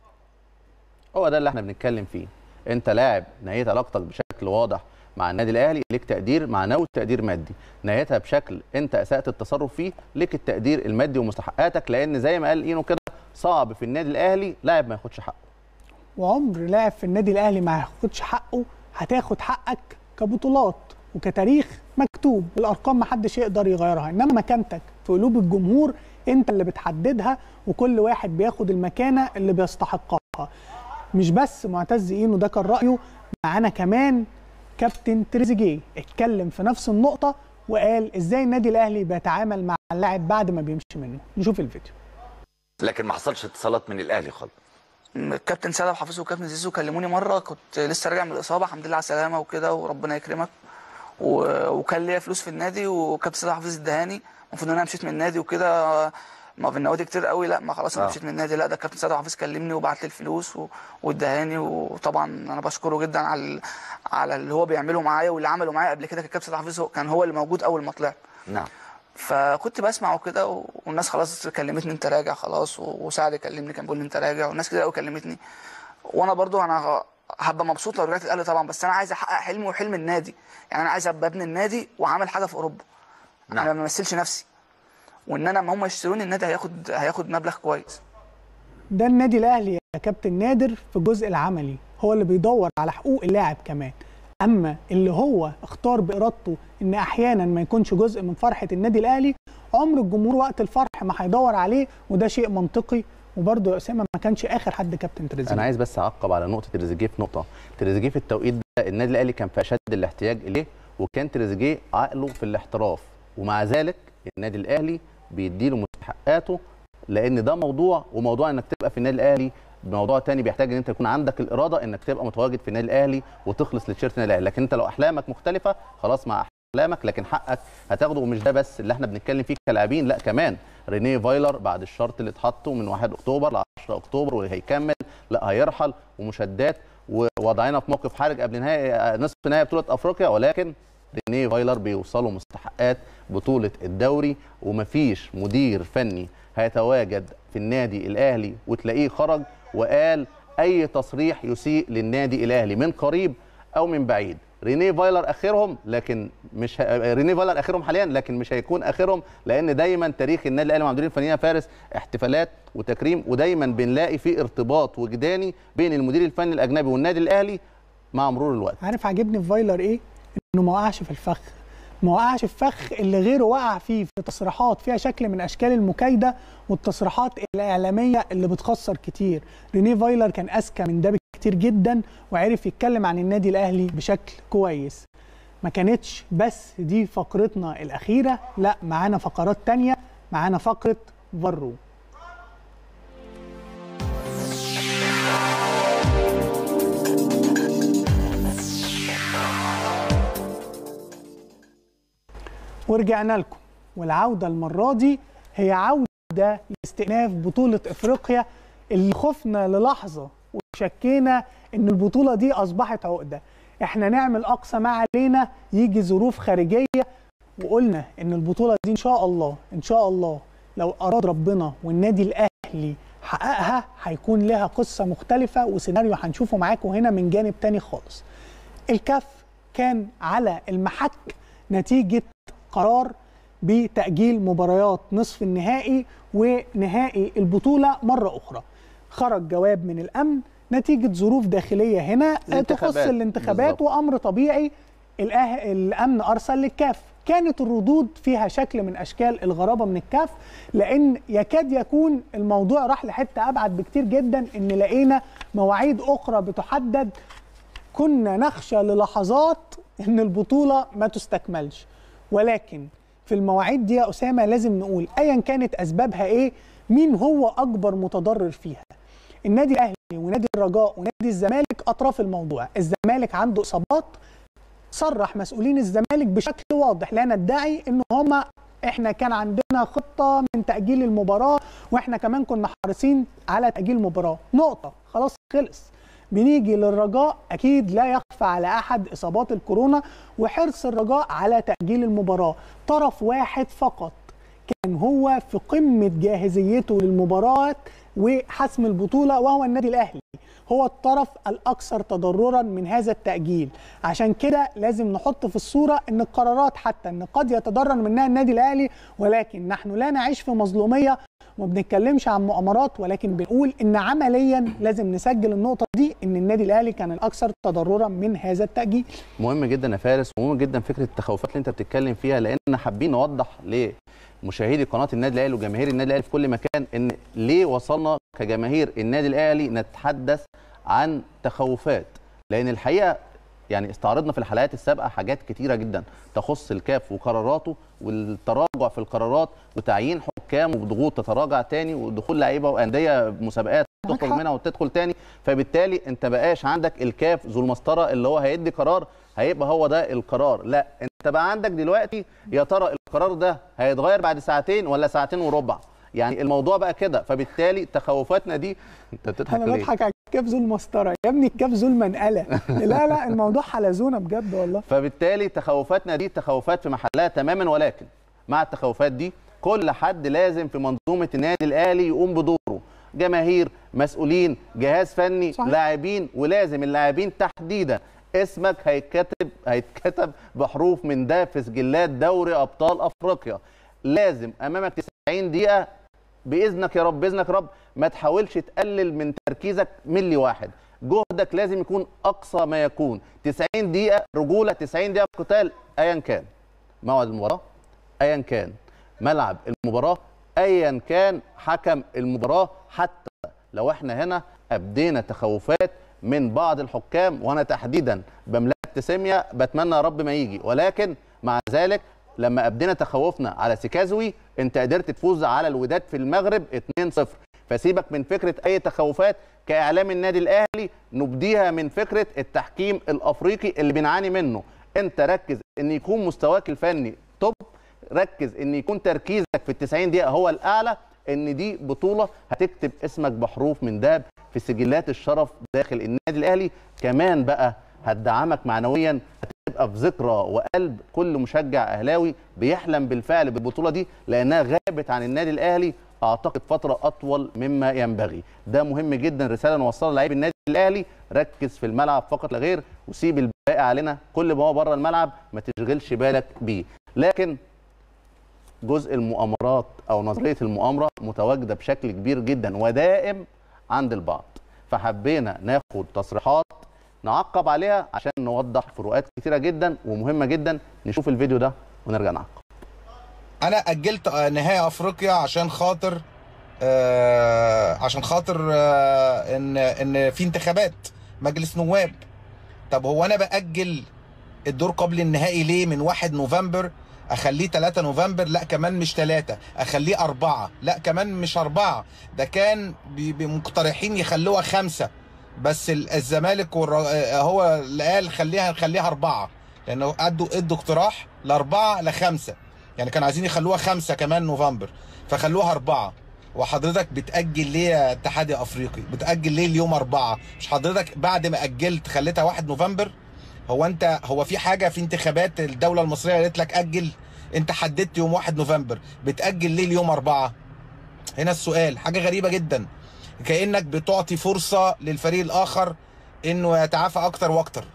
هو ده اللي احنا بنتكلم فيه انت لاعب نهيت علاقتك بشكل واضح مع النادي الاهلي ليك تقدير معنوي وتقدير مادي نهيتها بشكل انت اسات التصرف فيه ليك التقدير المادي ومستحقاتك لان زي ما قال اينو كده صعب في النادي الاهلي لاعب ما ياخدش حقه وعمر لاعب في النادي الاهلي ما هياخدش حقه هتاخد حقك كبطولات وكتاريخ مكتوب الارقام ما حدش يقدر يغيرها انما مكانتك في قلوب الجمهور انت اللي بتحددها وكل واحد بياخد المكانه اللي بيستحقها مش بس معتز اينو ده كان رايه معانا كمان كابتن تريزيجيه اتكلم في نفس النقطه وقال ازاي النادي الاهلي بيتعامل مع اللاعب بعد ما بيمشي منه نشوف الفيديو لكن ما حصلش اتصالات من الاهلي خالص الكابتن سيد عبد الحفيظ والكابتن زيزو كلموني مره كنت لسه راجع من الاصابه الحمد لله على السلامه وكده وربنا يكرمك و... وكان ليا فلوس في النادي وكابتن سيد عبد الحفيظ ادهاني المفروض ان انا مشيت من النادي وكده ما في النوادي كتير قوي لا ما خلاص انا آه. مشيت من النادي لا ده الكابتن سيد عبد الحفيظ كلمني وبعت لي الفلوس و... وادهاني وطبعا انا بشكره جدا على ال... على اللي هو بيعمله معايا واللي عمله معايا قبل كده كان الكابتن سيد عبد الحفيظ هو- كان هو اللي موجود اول ما طلعت نعم فكنت بسمع وكده و- والناس خلاص كلمتني انت راجع خلاص و- وسعد كلمني كان بيقول لي انت راجع والناس كتير قوي كلمتني وانا برضو انا هبقى مبسوط لو رجعت الاهلي طبعا بس انا عايز احقق حلمي وحلم النادي يعني انا عايز ابقى ابن النادي وعامل حاجه في اوروبا نعم. انا ما بمثلش نفسي وان انا لما هم يشتروني النادي هياخد هياخد مبلغ كويس ده النادي الاهلي يا كابتن نادر في الجزء العملي هو اللي بيدور على حقوق اللاعب كمان اما اللي هو اختار بارادته ان احيانا ما يكونش جزء من فرحه النادي الاهلي عمر الجمهور وقت الفرح ما هيدور عليه وده شيء منطقي وبرضه يا اسامه ما كانش اخر حد كابتن تريزيجيه انا عايز بس اعقب على نقطه تريزيجيه في نقطه تريزيجيه في التوقيت ده النادي الاهلي كان في اشد الاحتياج اليه وكان تريزيجيه عقله في الاحتراف ومع ذلك النادي الاهلي بيديله مستحقاته لان ده موضوع وموضوع انك تبقى في النادي الاهلي موضوع تاني بيحتاج ان انت يكون عندك الاراده انك تبقى متواجد في النادي الاهلي وتخلص لتيشيرت النادي الاهلي لكن انت لو احلامك مختلفه خلاص مع احلامك لكن حقك هتاخده ومش ده بس اللي احنا بنتكلم فيه كلاعبين لا كمان رينيه فايلر بعد الشرط اللي اتحطه من 1 اكتوبر ل 10 اكتوبر وهيكمل لا هيرحل ومشادات ووضعنا في موقف حرج قبل نهائي نصف نهائي بطوله افريقيا ولكن رينيه فايلر بيوصلوا مستحقات بطوله الدوري ومفيش مدير فني هيتواجد في النادي الاهلي وتلاقيه خرج وقال اي تصريح يسيء للنادي الاهلي من قريب او من بعيد رينيه فايلر اخرهم لكن مش ه... رينيه فايلر اخرهم حاليا لكن مش هيكون اخرهم لان دايما تاريخ النادي الاهلي مع المديرين الفنيين فارس احتفالات وتكريم ودايما بنلاقي في ارتباط وجداني بين المدير الفني الاجنبي والنادي الاهلي مع مرور الوقت عارف عاجبني في فايلر ايه انه ما وقعش في الفخ ما وقعش في فخ اللي غيره وقع فيه في تصريحات فيها شكل من اشكال المكايده والتصريحات الاعلاميه اللي بتخسر كتير رينيه فايلر كان اذكى من ده كتير جدا وعرف يتكلم عن النادي الاهلي بشكل كويس ما كانتش بس دي فقرتنا الاخيره لا معانا فقرات تانية معانا فقره فرو ورجعنا لكم والعوده المره دي هي عوده لاستئناف بطوله افريقيا اللي خفنا للحظه وشكينا ان البطوله دي اصبحت عقده احنا نعمل اقصى ما علينا يجي ظروف خارجيه وقلنا ان البطوله دي ان شاء الله ان شاء الله لو اراد ربنا والنادي الاهلي حققها هيكون لها قصه مختلفه وسيناريو هنشوفه معاكم هنا من جانب تاني خالص الكاف كان على المحك نتيجه قرار بتاجيل مباريات نصف النهائي ونهائي البطوله مره اخرى خرج جواب من الامن نتيجه ظروف داخليه هنا تخص الانتخابات. الانتخابات بالظبط. وامر طبيعي الأه... الامن ارسل للكاف كانت الردود فيها شكل من اشكال الغرابه من الكاف لان يكاد يكون الموضوع راح لحته ابعد بكتير جدا ان لقينا مواعيد اخرى بتحدد كنا نخشى للحظات ان البطوله ما تستكملش ولكن في المواعيد دي يا اسامه لازم نقول ايا كانت اسبابها ايه مين هو اكبر متضرر فيها النادي الاهلي ونادي الرجاء ونادي الزمالك اطراف الموضوع الزمالك عنده اصابات صرح مسؤولين الزمالك بشكل واضح لا ندعي ان هما احنا كان عندنا خطه من تاجيل المباراه واحنا كمان كنا حريصين على تاجيل المباراه نقطه خلاص خلص بنيجي للرجاء اكيد لا يخفى على احد اصابات الكورونا وحرص الرجاء على تاجيل المباراه طرف واحد فقط كان هو في قمه جاهزيته للمباراه وحسم البطوله وهو النادي الاهلي هو الطرف الاكثر تضررا من هذا التاجيل عشان كده لازم نحط في الصوره ان القرارات حتى ان قد يتضرر منها النادي الاهلي ولكن نحن لا نعيش في مظلوميه وما بنتكلمش عن مؤامرات ولكن بنقول ان عمليا لازم نسجل النقطه دي ان النادي الاهلي كان الاكثر تضررا من هذا التاجيل مهم جدا يا فارس ومهم جدا فكره التخوفات اللي انت بتتكلم فيها لان حابين نوضح لمشاهدي قناه النادي الاهلي وجماهير النادي الاهلي في كل مكان ان ليه وصلنا كجماهير النادي الاهلي نتحدث عن تخوفات لان الحقيقه يعني استعرضنا في الحلقات السابقه حاجات كتيره جدا تخص الكاف وقراراته والتراجع في القرارات وتعيين حكام وضغوط تتراجع تاني ودخول لعيبه وانديه مسابقات معاك تخرج حق. منها وتدخل تاني فبالتالي انت بقاش عندك الكاف ذو المسطره اللي هو هيدي قرار هيبقى هو ده القرار لا انت بقى عندك دلوقتي يا ترى القرار ده هيتغير بعد ساعتين ولا ساعتين وربع يعني الموضوع بقى كده فبالتالي تخوفاتنا دي انت بتضحك انا ليه؟ بضحك على الكاف ذو المسطره يا ابني الكاف ذو المنقله لا لا الموضوع حلزونه بجد والله فبالتالي تخوفاتنا دي تخوفات في محلها تماما ولكن مع التخوفات دي كل حد لازم في منظومه النادي الاهلي يقوم بدوره جماهير مسؤولين جهاز فني صحيح. لاعبين ولازم اللاعبين تحديدا اسمك هيتكتب هيتكتب بحروف من ده في سجلات دوري ابطال افريقيا لازم امامك 90 دقيقه باذنك يا رب باذنك يا رب ما تحاولش تقلل من تركيزك ملي واحد جهدك لازم يكون اقصى ما يكون 90 دقيقه رجوله 90 دقيقه قتال ايا كان موعد المباراه ايا كان ملعب المباراه ايا كان حكم المباراه حتى لو احنا هنا ابدينا تخوفات من بعض الحكام وانا تحديدا بملاك تسمية بتمنى يا رب ما يجي ولكن مع ذلك لما ابدينا تخوفنا على سيكازوي انت قدرت تفوز على الوداد في المغرب 2-0 فسيبك من فكره اي تخوفات كاعلام النادي الاهلي نبديها من فكره التحكيم الافريقي اللي بنعاني منه انت ركز ان يكون مستواك الفني توب ركز ان يكون تركيزك في ال 90 دقيقه هو الاعلى ان دي بطوله هتكتب اسمك بحروف من دهب في سجلات الشرف داخل النادي الاهلي كمان بقى هتدعمك معنويا هتبقى في ذكرى وقلب كل مشجع اهلاوي بيحلم بالفعل بالبطوله دي لانها غابت عن النادي الاهلي اعتقد فتره اطول مما ينبغي ده مهم جدا رساله نوصلها للاعبي النادي الاهلي ركز في الملعب فقط لا غير وسيب الباقي علينا كل ما هو بره الملعب ما تشغلش بالك بيه لكن جزء المؤامرات او نظريه المؤامره متواجده بشكل كبير جدا ودائم عند البعض فحبينا ناخد تصريحات نعقب عليها عشان نوضح فروقات كتيره جدا ومهمه جدا نشوف الفيديو ده ونرجع نعقب انا اجلت آه، نهائي افريقيا عشان خاطر آه عشان خاطر آه ان ان في انتخابات مجلس نواب طب هو انا باجل الدور قبل النهائي ليه من 1 نوفمبر اخليه 3 نوفمبر لا كمان مش 3 اخليه 4 لا كمان مش 4 ده كان بي- بي- مقترحين يخلوها خمسة بس ال- الزمالك والر... آه، هو اللي قال خليها خليها أربعة لأنه ادوا ادوا اقتراح لأربعة لخمسة يعني كانوا عايزين يخلوها خمسة كمان نوفمبر فخلوها أربعة وحضرتك بتأجل ليه يا اتحاد يا أفريقي بتأجل ليه اليوم أربعة مش حضرتك بعد ما أجلت خليتها واحد نوفمبر هو أنت هو في حاجة في انتخابات الدولة المصرية قالت لك أجل أنت حددت يوم واحد نوفمبر بتأجل ليه اليوم أربعة هنا السؤال حاجة غريبة جدا كأنك بتعطي فرصة للفريق الآخر إنه يتعافى أكتر وأكتر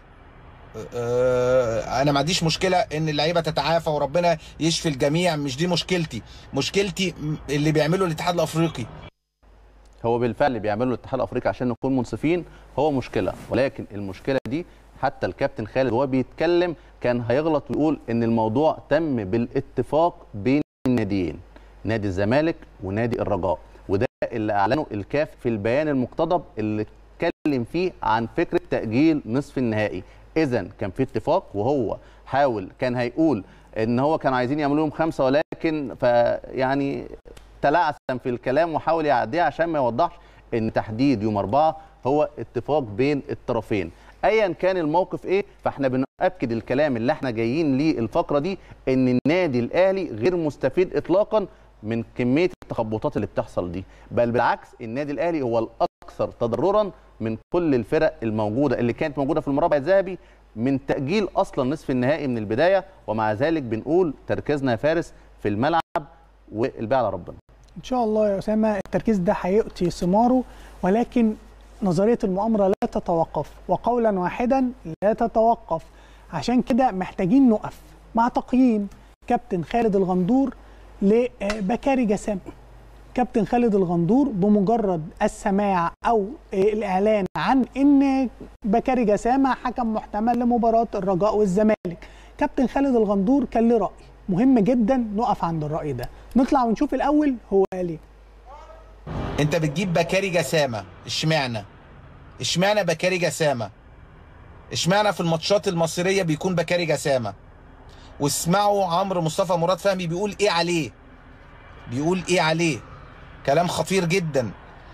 آه، انا ما عنديش مشكله ان اللعيبه تتعافى وربنا يشفي الجميع مش دي مشكلتي مشكلتي م- اللي بيعمله الاتحاد الافريقي هو بالفعل اللي بيعمله الاتحاد الافريقي عشان نكون منصفين هو مشكله ولكن المشكله دي حتى الكابتن خالد وهو بيتكلم كان هيغلط ويقول ان الموضوع تم بالاتفاق بين الناديين نادي الزمالك ونادي الرجاء وده اللي اعلنه الكاف في البيان المقتضب اللي اتكلم فيه عن فكره تاجيل نصف النهائي اذا كان في اتفاق وهو حاول كان هيقول ان هو كانوا عايزين يعملوا لهم خمسه ولكن فيعني تلعثم في الكلام وحاول يعديه عشان ما يوضحش ان تحديد يوم أربعة هو اتفاق بين الطرفين ايا كان الموقف ايه فاحنا بنؤكد الكلام اللي احنا جايين ليه الفقره دي ان النادي الاهلي غير مستفيد اطلاقا من كميه التخبطات اللي بتحصل دي بل بالعكس النادي الاهلي هو الاكثر تضررا من كل الفرق الموجوده اللي كانت موجوده في المربع الذهبي من تاجيل اصلا نصف النهائي من البدايه ومع ذلك بنقول تركيزنا يا فارس في الملعب والبيع على ربنا ان شاء الله يا اسامه التركيز ده هيؤتي ثماره ولكن نظريه المؤامره لا تتوقف وقولا واحدا لا تتوقف عشان كده محتاجين نقف مع تقييم كابتن خالد الغندور لبكاري جسام كابتن خالد الغندور بمجرد السماع او الاعلان عن ان بكاري جسامه حكم محتمل لمباراه الرجاء والزمالك كابتن خالد الغندور كان له راي مهم جدا نقف عند الراي ده نطلع ونشوف الاول هو قال ايه انت بتجيب بكاري جسامه اشمعنى اشمعنى بكاري جسامه اشمعنى في الماتشات المصريه بيكون بكاري جسامه واسمعوا عمرو مصطفى مراد فهمي بيقول ايه عليه بيقول ايه عليه كلام خطير جدا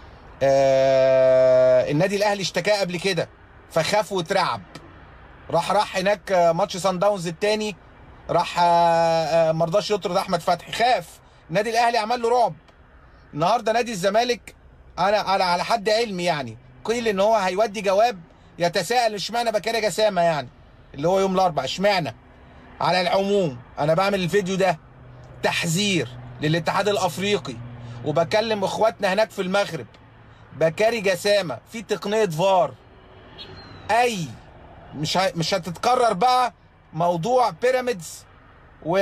آه النادي الاهلي اشتكاه قبل كده فخاف واترعب راح راح هناك آه، ماتش سان داونز التاني راح آه، آه، مرضاش يطرد احمد فتحي خاف النادي الاهلي عمل له رعب النهارده نادي الزمالك انا على على حد علمي يعني قيل ان هو هيودي جواب يتساءل اشمعنى بكاري جسامه يعني اللي هو يوم الاربعاء اشمعنى على العموم انا بعمل الفيديو ده تحذير للاتحاد الافريقي وبكلم اخواتنا هناك في المغرب بكاري جسامه في تقنيه فار اي مش ه... مش هتتكرر بقى موضوع بيراميدز و...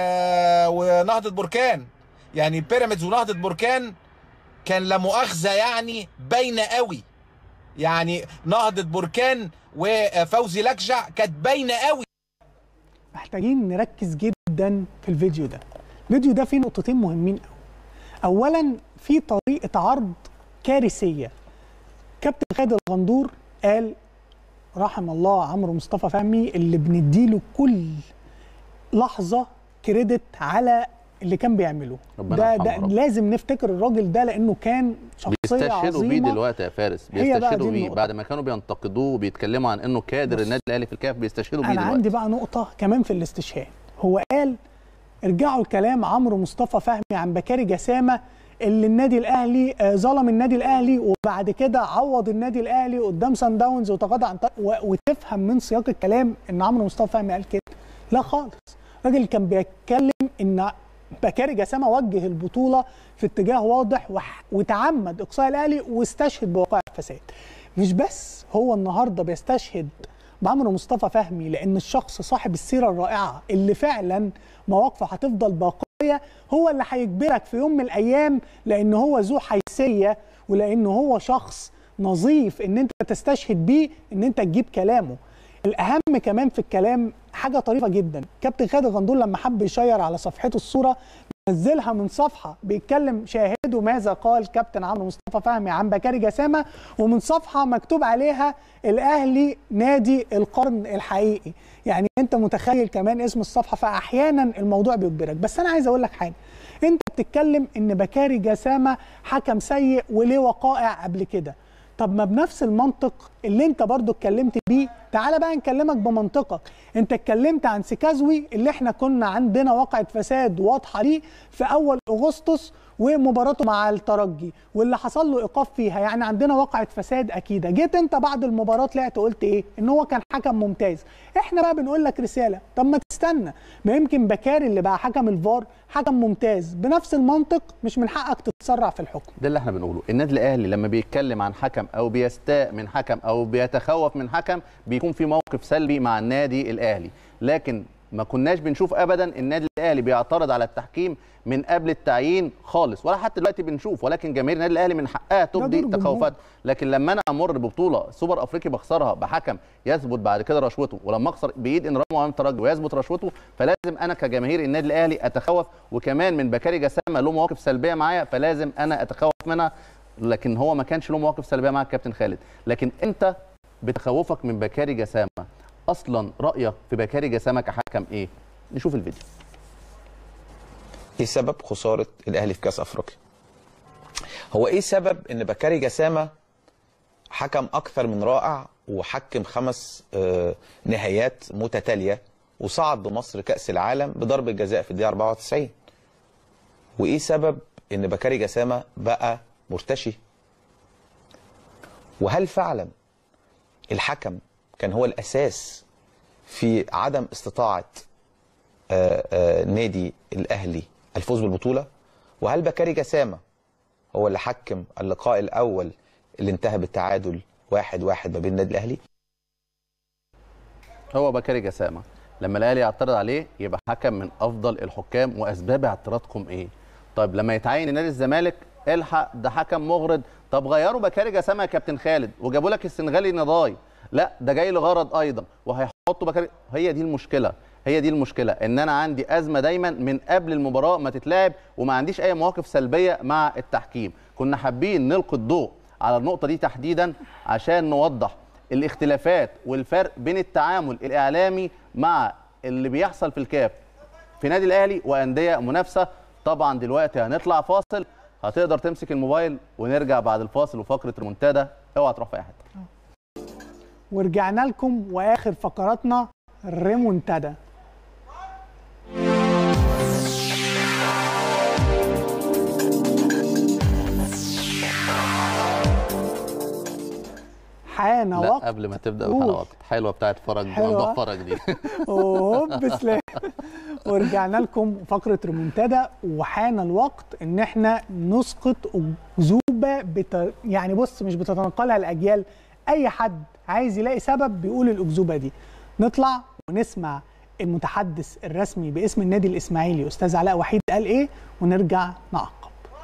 ونهضه بركان يعني بيراميدز ونهضه بركان كان لا مؤاخذه يعني باينه قوي يعني نهضه بركان وفوزي لكجع كانت باينه قوي محتاجين نركز جدا في الفيديو ده الفيديو ده فيه نقطتين مهمين قوي اولا في طريقه عرض كارثيه كابتن خالد الغندور قال رحم الله عمرو مصطفى فهمي اللي بنديله كل لحظه كريدت على اللي كان بيعمله ربنا ده يرحمه ده يا رب. لازم نفتكر الراجل ده لانه كان شخصيه بيستشهدوا بيه عظيمه دلوقتي يا فارس هي بقى بيستشهدوا دي بيه النقطة. بعد ما كانوا بينتقدوه وبيتكلموا عن انه كادر بص. النادي الاهلي في الكاف بيستشهدوا بيه انا دلوقتي عندي بقى نقطه كمان في الاستشهاد هو قال ارجعوا الكلام عمرو مصطفى فهمي عن بكاري جسامه اللي النادي الاهلي آه، ظلم النادي الاهلي وبعد كده عوض النادي الاهلي قدام سان داونز وتغاضى عن و- وتفهم من سياق الكلام ان عمرو مصطفى فهمي قال كده لا خالص الراجل كان بيتكلم ان بكاري جسامه وجه البطوله في اتجاه واضح وح- وتعمد اقصاء الاهلي واستشهد بوقائع الفساد مش بس هو النهارده بيستشهد بعمرو مصطفى فهمي لان الشخص صاحب السيره الرائعه اللي فعلا مواقفه هتفضل باقيه هو اللي هيجبرك في يوم من الايام لان هو ذو حيثيه ولان هو شخص نظيف ان انت تستشهد بيه ان انت تجيب كلامه الاهم كمان في الكلام حاجه طريفه جدا كابتن خالد غندور لما حب يشير على صفحته الصوره نزلها من صفحه بيتكلم شاهدوا ماذا قال كابتن عمرو مصطفى فهمي عن بكاري جسامه ومن صفحه مكتوب عليها الاهلي نادي القرن الحقيقي يعني انت متخيل كمان اسم الصفحه فاحيانا الموضوع بيجبرك بس انا عايز اقول لك حاجه انت بتتكلم ان بكاري جسامه حكم سيء وليه وقائع قبل كده طب ما بنفس المنطق اللي انت برضو اتكلمت بيه تعالى بقى نكلمك بمنطقك انت اتكلمت عن سيكازوي اللي احنا كنا عندنا واقعة فساد واضحة ليه في اول اغسطس ومباراته مع الترجي واللي حصل له ايقاف فيها يعني عندنا واقعة فساد اكيده جيت انت بعد المباراة طلعت قلت ايه ان هو كان حكم ممتاز احنا بقى بنقول لك رسالة طب ما تستنى ما يمكن بكاري اللي بقى حكم الفار حكم ممتاز بنفس المنطق مش من حقك تتسرع في الحكم ده اللي احنا بنقوله النادي الاهلي لما بيتكلم عن حكم او بيستاء من حكم او بيتخوف من حكم بيكون في موقف سلبي مع النادي الاهلي لكن ما كناش بنشوف ابدا النادي الاهلي بيعترض على التحكيم من قبل التعيين خالص ولا حتى دلوقتي بنشوف ولكن جماهير النادي الاهلي من حقها تبدي دور الجمهور. تخوفات لكن لما انا امر ببطوله سوبر افريقي بخسرها بحكم يثبت بعد كده رشوته ولما اخسر بايد انرامو امام الترجي ويثبت رشوته فلازم انا كجماهير النادي الاهلي اتخوف وكمان من بكاري جسامه له مواقف سلبيه معايا فلازم انا اتخوف منها لكن هو ما كانش له مواقف سلبيه مع الكابتن خالد لكن انت بتخوفك من بكاري جسامه اصلا رايك في بكاري جسامه كحكم ايه نشوف الفيديو ايه سبب خساره الاهلي في كاس افريقيا هو ايه سبب ان بكاري جسامه حكم اكثر من رائع وحكم خمس آه، نهايات متتاليه وصعد بمصر كاس العالم بضربه جزاء في الدقيقه 94 وايه سبب ان بكاري جسامه بقى مرتشي وهل فعلا الحكم كان هو الاساس في عدم استطاعه آه، آه، نادي الاهلي الفوز بالبطوله وهل بكاري جسامه هو اللي حكم اللقاء الاول اللي انتهى بالتعادل واحد واحد ما بين النادي الاهلي هو بكاري جسامه لما الاهلي يعترض عليه يبقى حكم من افضل الحكام واسباب اعتراضكم ايه طيب لما يتعين نادي الزمالك الحق ده حكم مغرض طب غيروا بكاري جسامه يا كابتن خالد وجابوا لك السنغالي نضاي لا ده جاي لغرض ايضا وهيحطوا بكاري هي دي المشكله هي دي المشكله ان انا عندي ازمه دايما من قبل المباراه ما تتلعب وما عنديش اي مواقف سلبيه مع التحكيم كنا حابين نلقي الضوء على النقطه دي تحديدا عشان نوضح الاختلافات والفرق بين التعامل الاعلامي مع اللي بيحصل في الكاف في نادي الاهلي وانديه منافسه طبعا دلوقتي هنطلع فاصل هتقدر تمسك الموبايل ونرجع بعد الفاصل وفقره ريمونتادا اوعى تروح في اي حته ورجعنا لكم واخر فقراتنا ريمونتادا حان لا وقت قبل ما تبدا قول. الحلقات حلوه بتاعت فرج حلوة. ممدوح فرج دي هوب سلام ورجعنا لكم فقره ريمونتادا وحان الوقت ان احنا نسقط اكذوبه بت... يعني بص مش بتتنقلها الاجيال اي حد عايز يلاقي سبب بيقول الاكذوبه دي نطلع ونسمع المتحدث الرسمي باسم النادي الاسماعيلي استاذ علاء وحيد قال ايه ونرجع نعقب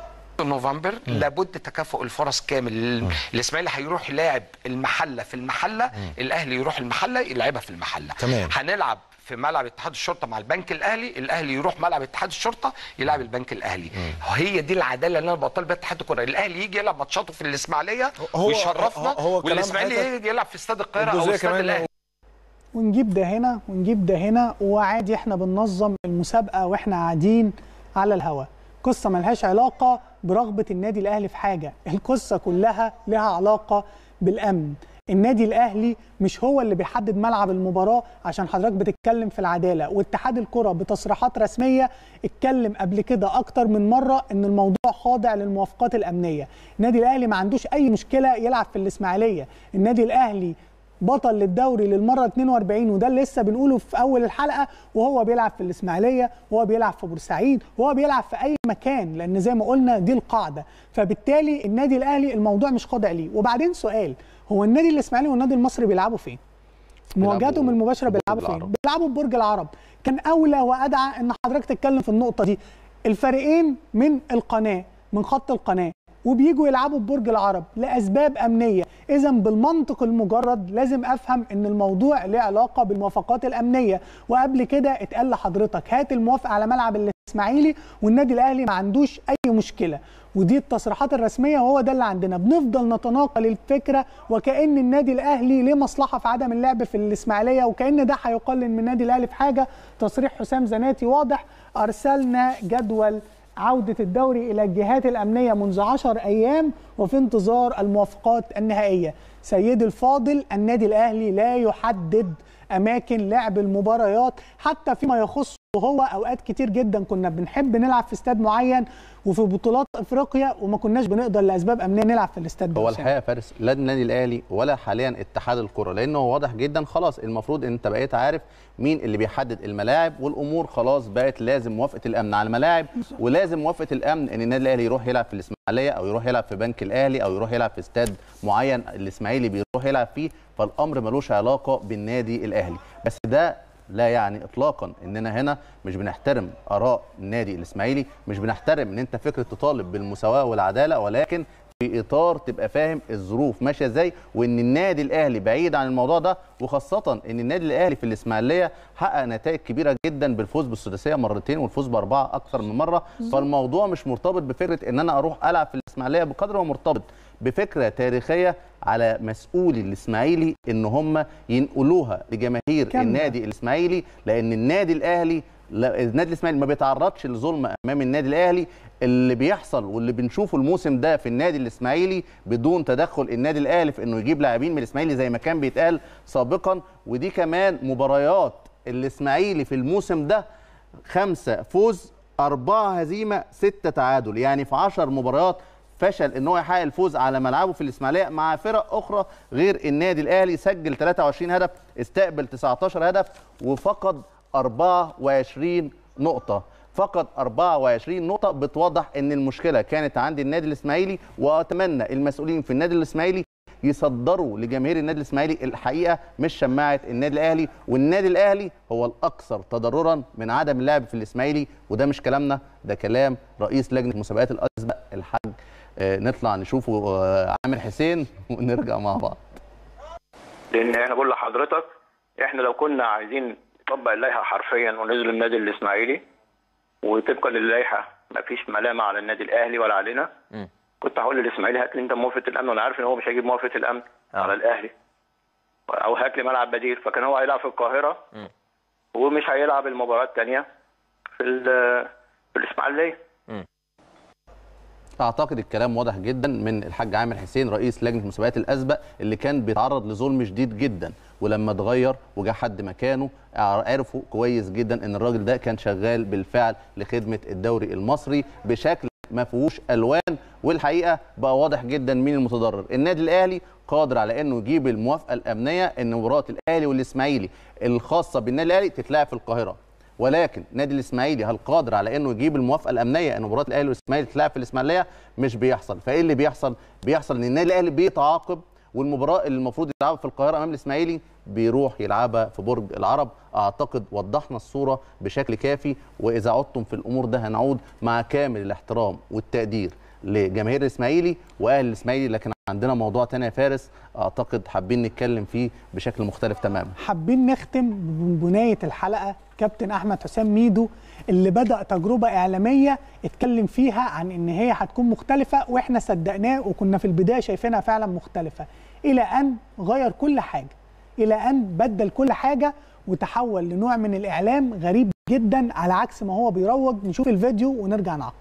نوفمبر لابد تكافؤ الفرص كامل الاسماعيلي هيروح يلاعب المحله في المحله الاهلي يروح المحله يلعبها في المحله تمام. هنلعب في ملعب اتحاد الشرطه مع البنك الاهلي الاهلي يروح ملعب اتحاد الشرطه يلعب البنك الاهلي هي دي العداله اللي انا بطالب بيها اتحاد الكره الاهلي يجي يلعب ماتشاته في الاسماعيليه هو- ويشرفنا هو- هو كلام والاسماعيلي حضرتك- يجي يلعب في استاد القاهره او الجزئية استاد كمان الاهلي ونجيب ده هنا ونجيب ده هنا وعادي احنا بننظم المسابقه واحنا قاعدين على الهوا قصه ملهاش علاقه برغبه النادي الاهلي في حاجه القصه كلها لها علاقه بالامن النادي الاهلي مش هو اللي بيحدد ملعب المباراه عشان حضرتك بتتكلم في العداله واتحاد الكره بتصريحات رسميه اتكلم قبل كده اكتر من مره ان الموضوع خاضع للموافقات الامنيه النادي الاهلي ما عندوش اي مشكله يلعب في الاسماعيليه النادي الاهلي بطل للدوري للمره 42 وده اللي لسه بنقوله في اول الحلقه وهو بيلعب في الاسماعيليه وهو بيلعب في بورسعيد وهو بيلعب في اي مكان لان زي ما قلنا دي القاعده فبالتالي النادي الاهلي الموضوع مش خاضع ليه وبعدين سؤال هو النادي الاسماعيلي والنادي المصري بيلعبوا فين مواجهاتهم المباشره بيلعبوا فين بيلعبوا في برج العرب كان اولى وادعى ان حضرتك تتكلم في النقطه دي الفريقين من القناه من خط القناه وبيجوا يلعبوا في برج العرب لاسباب امنيه اذا بالمنطق المجرد لازم افهم ان الموضوع له علاقه بالموافقات الامنيه وقبل كده اتقال لحضرتك هات الموافقه على ملعب الاسماعيلي والنادي الاهلي ما عندوش اي مشكله ودي التصريحات الرسميه وهو ده اللي عندنا بنفضل نتناقل الفكره وكان النادي الاهلي ليه مصلحه في عدم اللعب في الاسماعيليه وكان ده هيقلل من النادي الاهلي في حاجه تصريح حسام زناتي واضح ارسلنا جدول عودة الدوري إلى الجهات الأمنية منذ عشر أيام وفي انتظار الموافقات النهائية سيدي الفاضل النادي الأهلي لا يحدد أماكن لعب المباريات حتى فيما يخص هو أوقات كتير جدا كنا بنحب نلعب في استاد معين وفي بطولات أفريقيا وما كناش بنقدر لأسباب أمنية نلعب في الاستاد ده هو أسامة. الحقيقه يا فارس لا النادي الاهلي ولا حاليا اتحاد الكره لانه واضح جدا خلاص المفروض ان انت بقيت عارف مين اللي بيحدد الملاعب والامور خلاص بقت لازم موافقه الامن على الملاعب ولازم موافقه الامن ان النادي الاهلي يروح يلعب في الاسماعيليه او يروح يلعب في بنك الاهلي او يروح يلعب في استاد معين الاسماعيلي بيروح يلعب فيه فالامر ملوش علاقه بالنادي الاهلي بس ده لا يعني اطلاقا اننا هنا مش بنحترم اراء النادي الاسماعيلي مش بنحترم ان انت فكره تطالب بالمساواه والعداله ولكن في اطار تبقى فاهم الظروف ماشيه ازاي وان النادي الاهلي بعيد عن الموضوع ده وخاصه ان النادي الاهلي في الاسماعيليه حقق نتائج كبيره جدا بالفوز بالسداسيه مرتين والفوز باربعه اكثر من مره فالموضوع مش مرتبط بفكره ان انا اروح العب في الاسماعيليه بقدر ما مرتبط بفكره تاريخيه على مسؤولي الاسماعيلي ان هم ينقلوها لجماهير كمل. النادي الاسماعيلي لان النادي الاهلي لا النادي الاسماعيلي ما بيتعرضش لظلم امام النادي الاهلي اللي بيحصل واللي بنشوفه الموسم ده في النادي الاسماعيلي بدون تدخل النادي الاهلي في انه يجيب لاعبين من الاسماعيلي زي ما كان بيتقال سابقا ودي كمان مباريات الاسماعيلي في الموسم ده خمسة فوز أربعة هزيمة ستة تعادل يعني في عشر مباريات فشل ان هو يحقق الفوز على ملعبه في الاسماعيليه مع فرق اخرى غير النادي الاهلي سجل 23 هدف استقبل 19 هدف وفقد 24 نقطه فقد 24 نقطه بتوضح ان المشكله كانت عند النادي الاسماعيلي واتمنى المسؤولين في النادي الاسماعيلي يصدروا لجماهير النادي الاسماعيلي الحقيقه مش شماعه النادي الاهلي والنادي الاهلي هو الاكثر تضررا من عدم اللعب في الاسماعيلي وده مش كلامنا ده كلام رئيس لجنه مسابقات الاسبق الحاج آه، نطلع نشوفه آه، عامر حسين ونرجع مع بعض لان انا بقول لحضرتك احنا لو كنا عايزين نطبق اللائحه حرفيا وننزل النادي الاسماعيلي وطبقا للائحه ما فيش ملامه على النادي الاهلي ولا علينا كنت هقول للاسماعيلي هات لي انت موافقه الامن وانا عارف ان هو مش هيجيب موافقه الامن على الاهلي او هات لي ملعب بديل فكان هو هيلعب في القاهره ومش هيلعب المباراه الثانيه في ال- في الاسماعيليه اعتقد الكلام واضح جدا من الحاج عامر حسين رئيس لجنه مسابقات الاسبق اللي كان بيتعرض لظلم شديد جدا ولما اتغير وجا حد مكانه عرفوا كويس جدا ان الراجل ده كان شغال بالفعل لخدمه الدوري المصري بشكل ما فيهوش الوان والحقيقه بقى واضح جدا مين المتضرر النادي الاهلي قادر على انه يجيب الموافقه الامنيه ان مباراه الاهلي والاسماعيلي الخاصه بالنادي الاهلي تتلعب في القاهره ولكن نادي الاسماعيلي هل قادر على انه يجيب الموافقه الامنيه ان مباراه الاهلي والاسماعيلي تتلعب في الاسماعيليه مش بيحصل فايه اللي بيحصل بيحصل ان النادي الاهلي بيتعاقب والمباراه اللي المفروض يلعبها في القاهره امام الاسماعيلي بيروح يلعبها في برج العرب اعتقد وضحنا الصوره بشكل كافي واذا عدتم في الامور ده هنعود مع كامل الاحترام والتقدير لجماهير الاسماعيلي واهل الاسماعيلي لكن عندنا موضوع تاني يا فارس اعتقد حابين نتكلم فيه بشكل مختلف تماما حابين نختم ببناية الحلقة كابتن أحمد حسام ميدو اللي بدأ تجربة إعلامية اتكلم فيها عن إن هي هتكون مختلفة وإحنا صدقناه وكنا في البداية شايفينها فعلا مختلفة إلى أن غير كل حاجة إلى أن بدل كل حاجة وتحول لنوع من الإعلام غريب جدا على عكس ما هو بيروج نشوف الفيديو ونرجع نعقب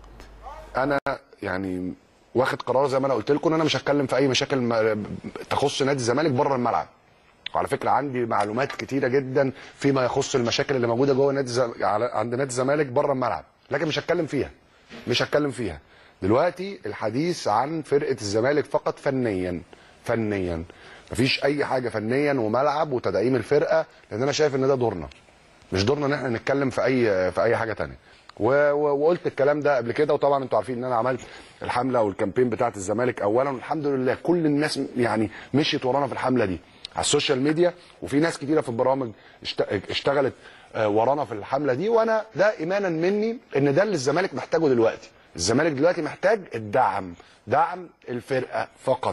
انا يعني واخد قرار زي ما انا قلت لكم ان انا مش هتكلم في اي مشاكل م- تخص نادي الزمالك بره الملعب وعلى فكره عندي معلومات كتيره جدا فيما يخص المشاكل اللي موجوده جوه نادي الزم... على- عند نادي الزمالك بره الملعب لكن مش هتكلم فيها مش هتكلم فيها دلوقتي الحديث عن فرقه الزمالك فقط فنيا فنيا مفيش اي حاجه فنيا وملعب وتدعيم الفرقه لان انا شايف ان ده دورنا مش دورنا ان احنا نتكلم في اي في اي حاجه تانية و- و- وقلت الكلام ده قبل كده وطبعا انتوا عارفين ان انا عملت الحمله والكامبين بتاعت الزمالك اولا والحمد لله كل الناس يعني مشيت ورانا في الحمله دي على السوشيال ميديا وفي ناس كتيره في البرامج اشت- اشتغلت آه، ورانا في الحمله دي وانا ده ايمانا مني ان ده اللي الزمالك محتاجه دلوقتي الزمالك دلوقتي محتاج الدعم دعم الفرقه فقط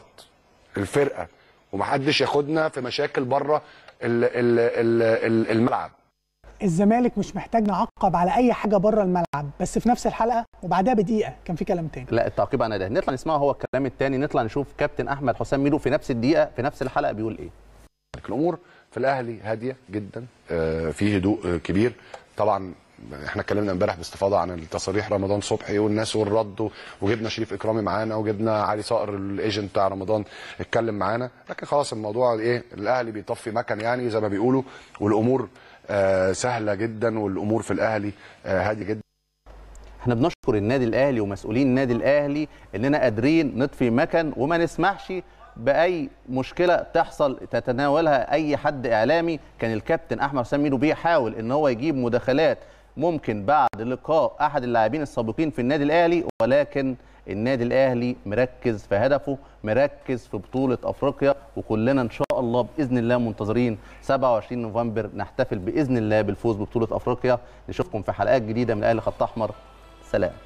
الفرقه ومحدش ياخدنا في مشاكل بره ال- ال- ال- ال- الملعب الزمالك مش محتاج نعقب على أي حاجة بره الملعب بس في نفس الحلقة وبعدها بدقيقة كان في كلام تاني لا التعقيب عن ده نطلع نسمع هو الكلام الثاني نطلع نشوف كابتن احمد حسام ميدو في نفس الدقيقه في نفس الحلقه بيقول ايه الامور في الاهلي هاديه جدا آه، في هدوء آه، كبير طبعا احنا اتكلمنا امبارح باستفاضه عن التصاريح رمضان صبحي والناس والرد و- وجبنا شريف اكرامي معانا وجبنا علي صقر الايجنت بتاع رمضان اتكلم معانا لكن خلاص الموضوع ايه الاهلي بيطفي مكن يعني زي ما بيقولوا والامور آه سهله جدا والامور في الاهلي آه هادي جدا احنا بنشكر النادي الاهلي ومسؤولين النادي الاهلي اننا قادرين نطفي مكن وما نسمحش باي مشكله تحصل تتناولها اي حد اعلامي كان الكابتن احمد حسام ميدو بيحاول ان هو يجيب مداخلات ممكن بعد لقاء احد اللاعبين السابقين في النادي الاهلي ولكن النادي الاهلي مركز في هدفه مركز في بطوله افريقيا وكلنا ان شاء الله باذن الله منتظرين 27 نوفمبر نحتفل باذن الله بالفوز ببطوله افريقيا نشوفكم في حلقات جديده من الاهلي خط احمر سلام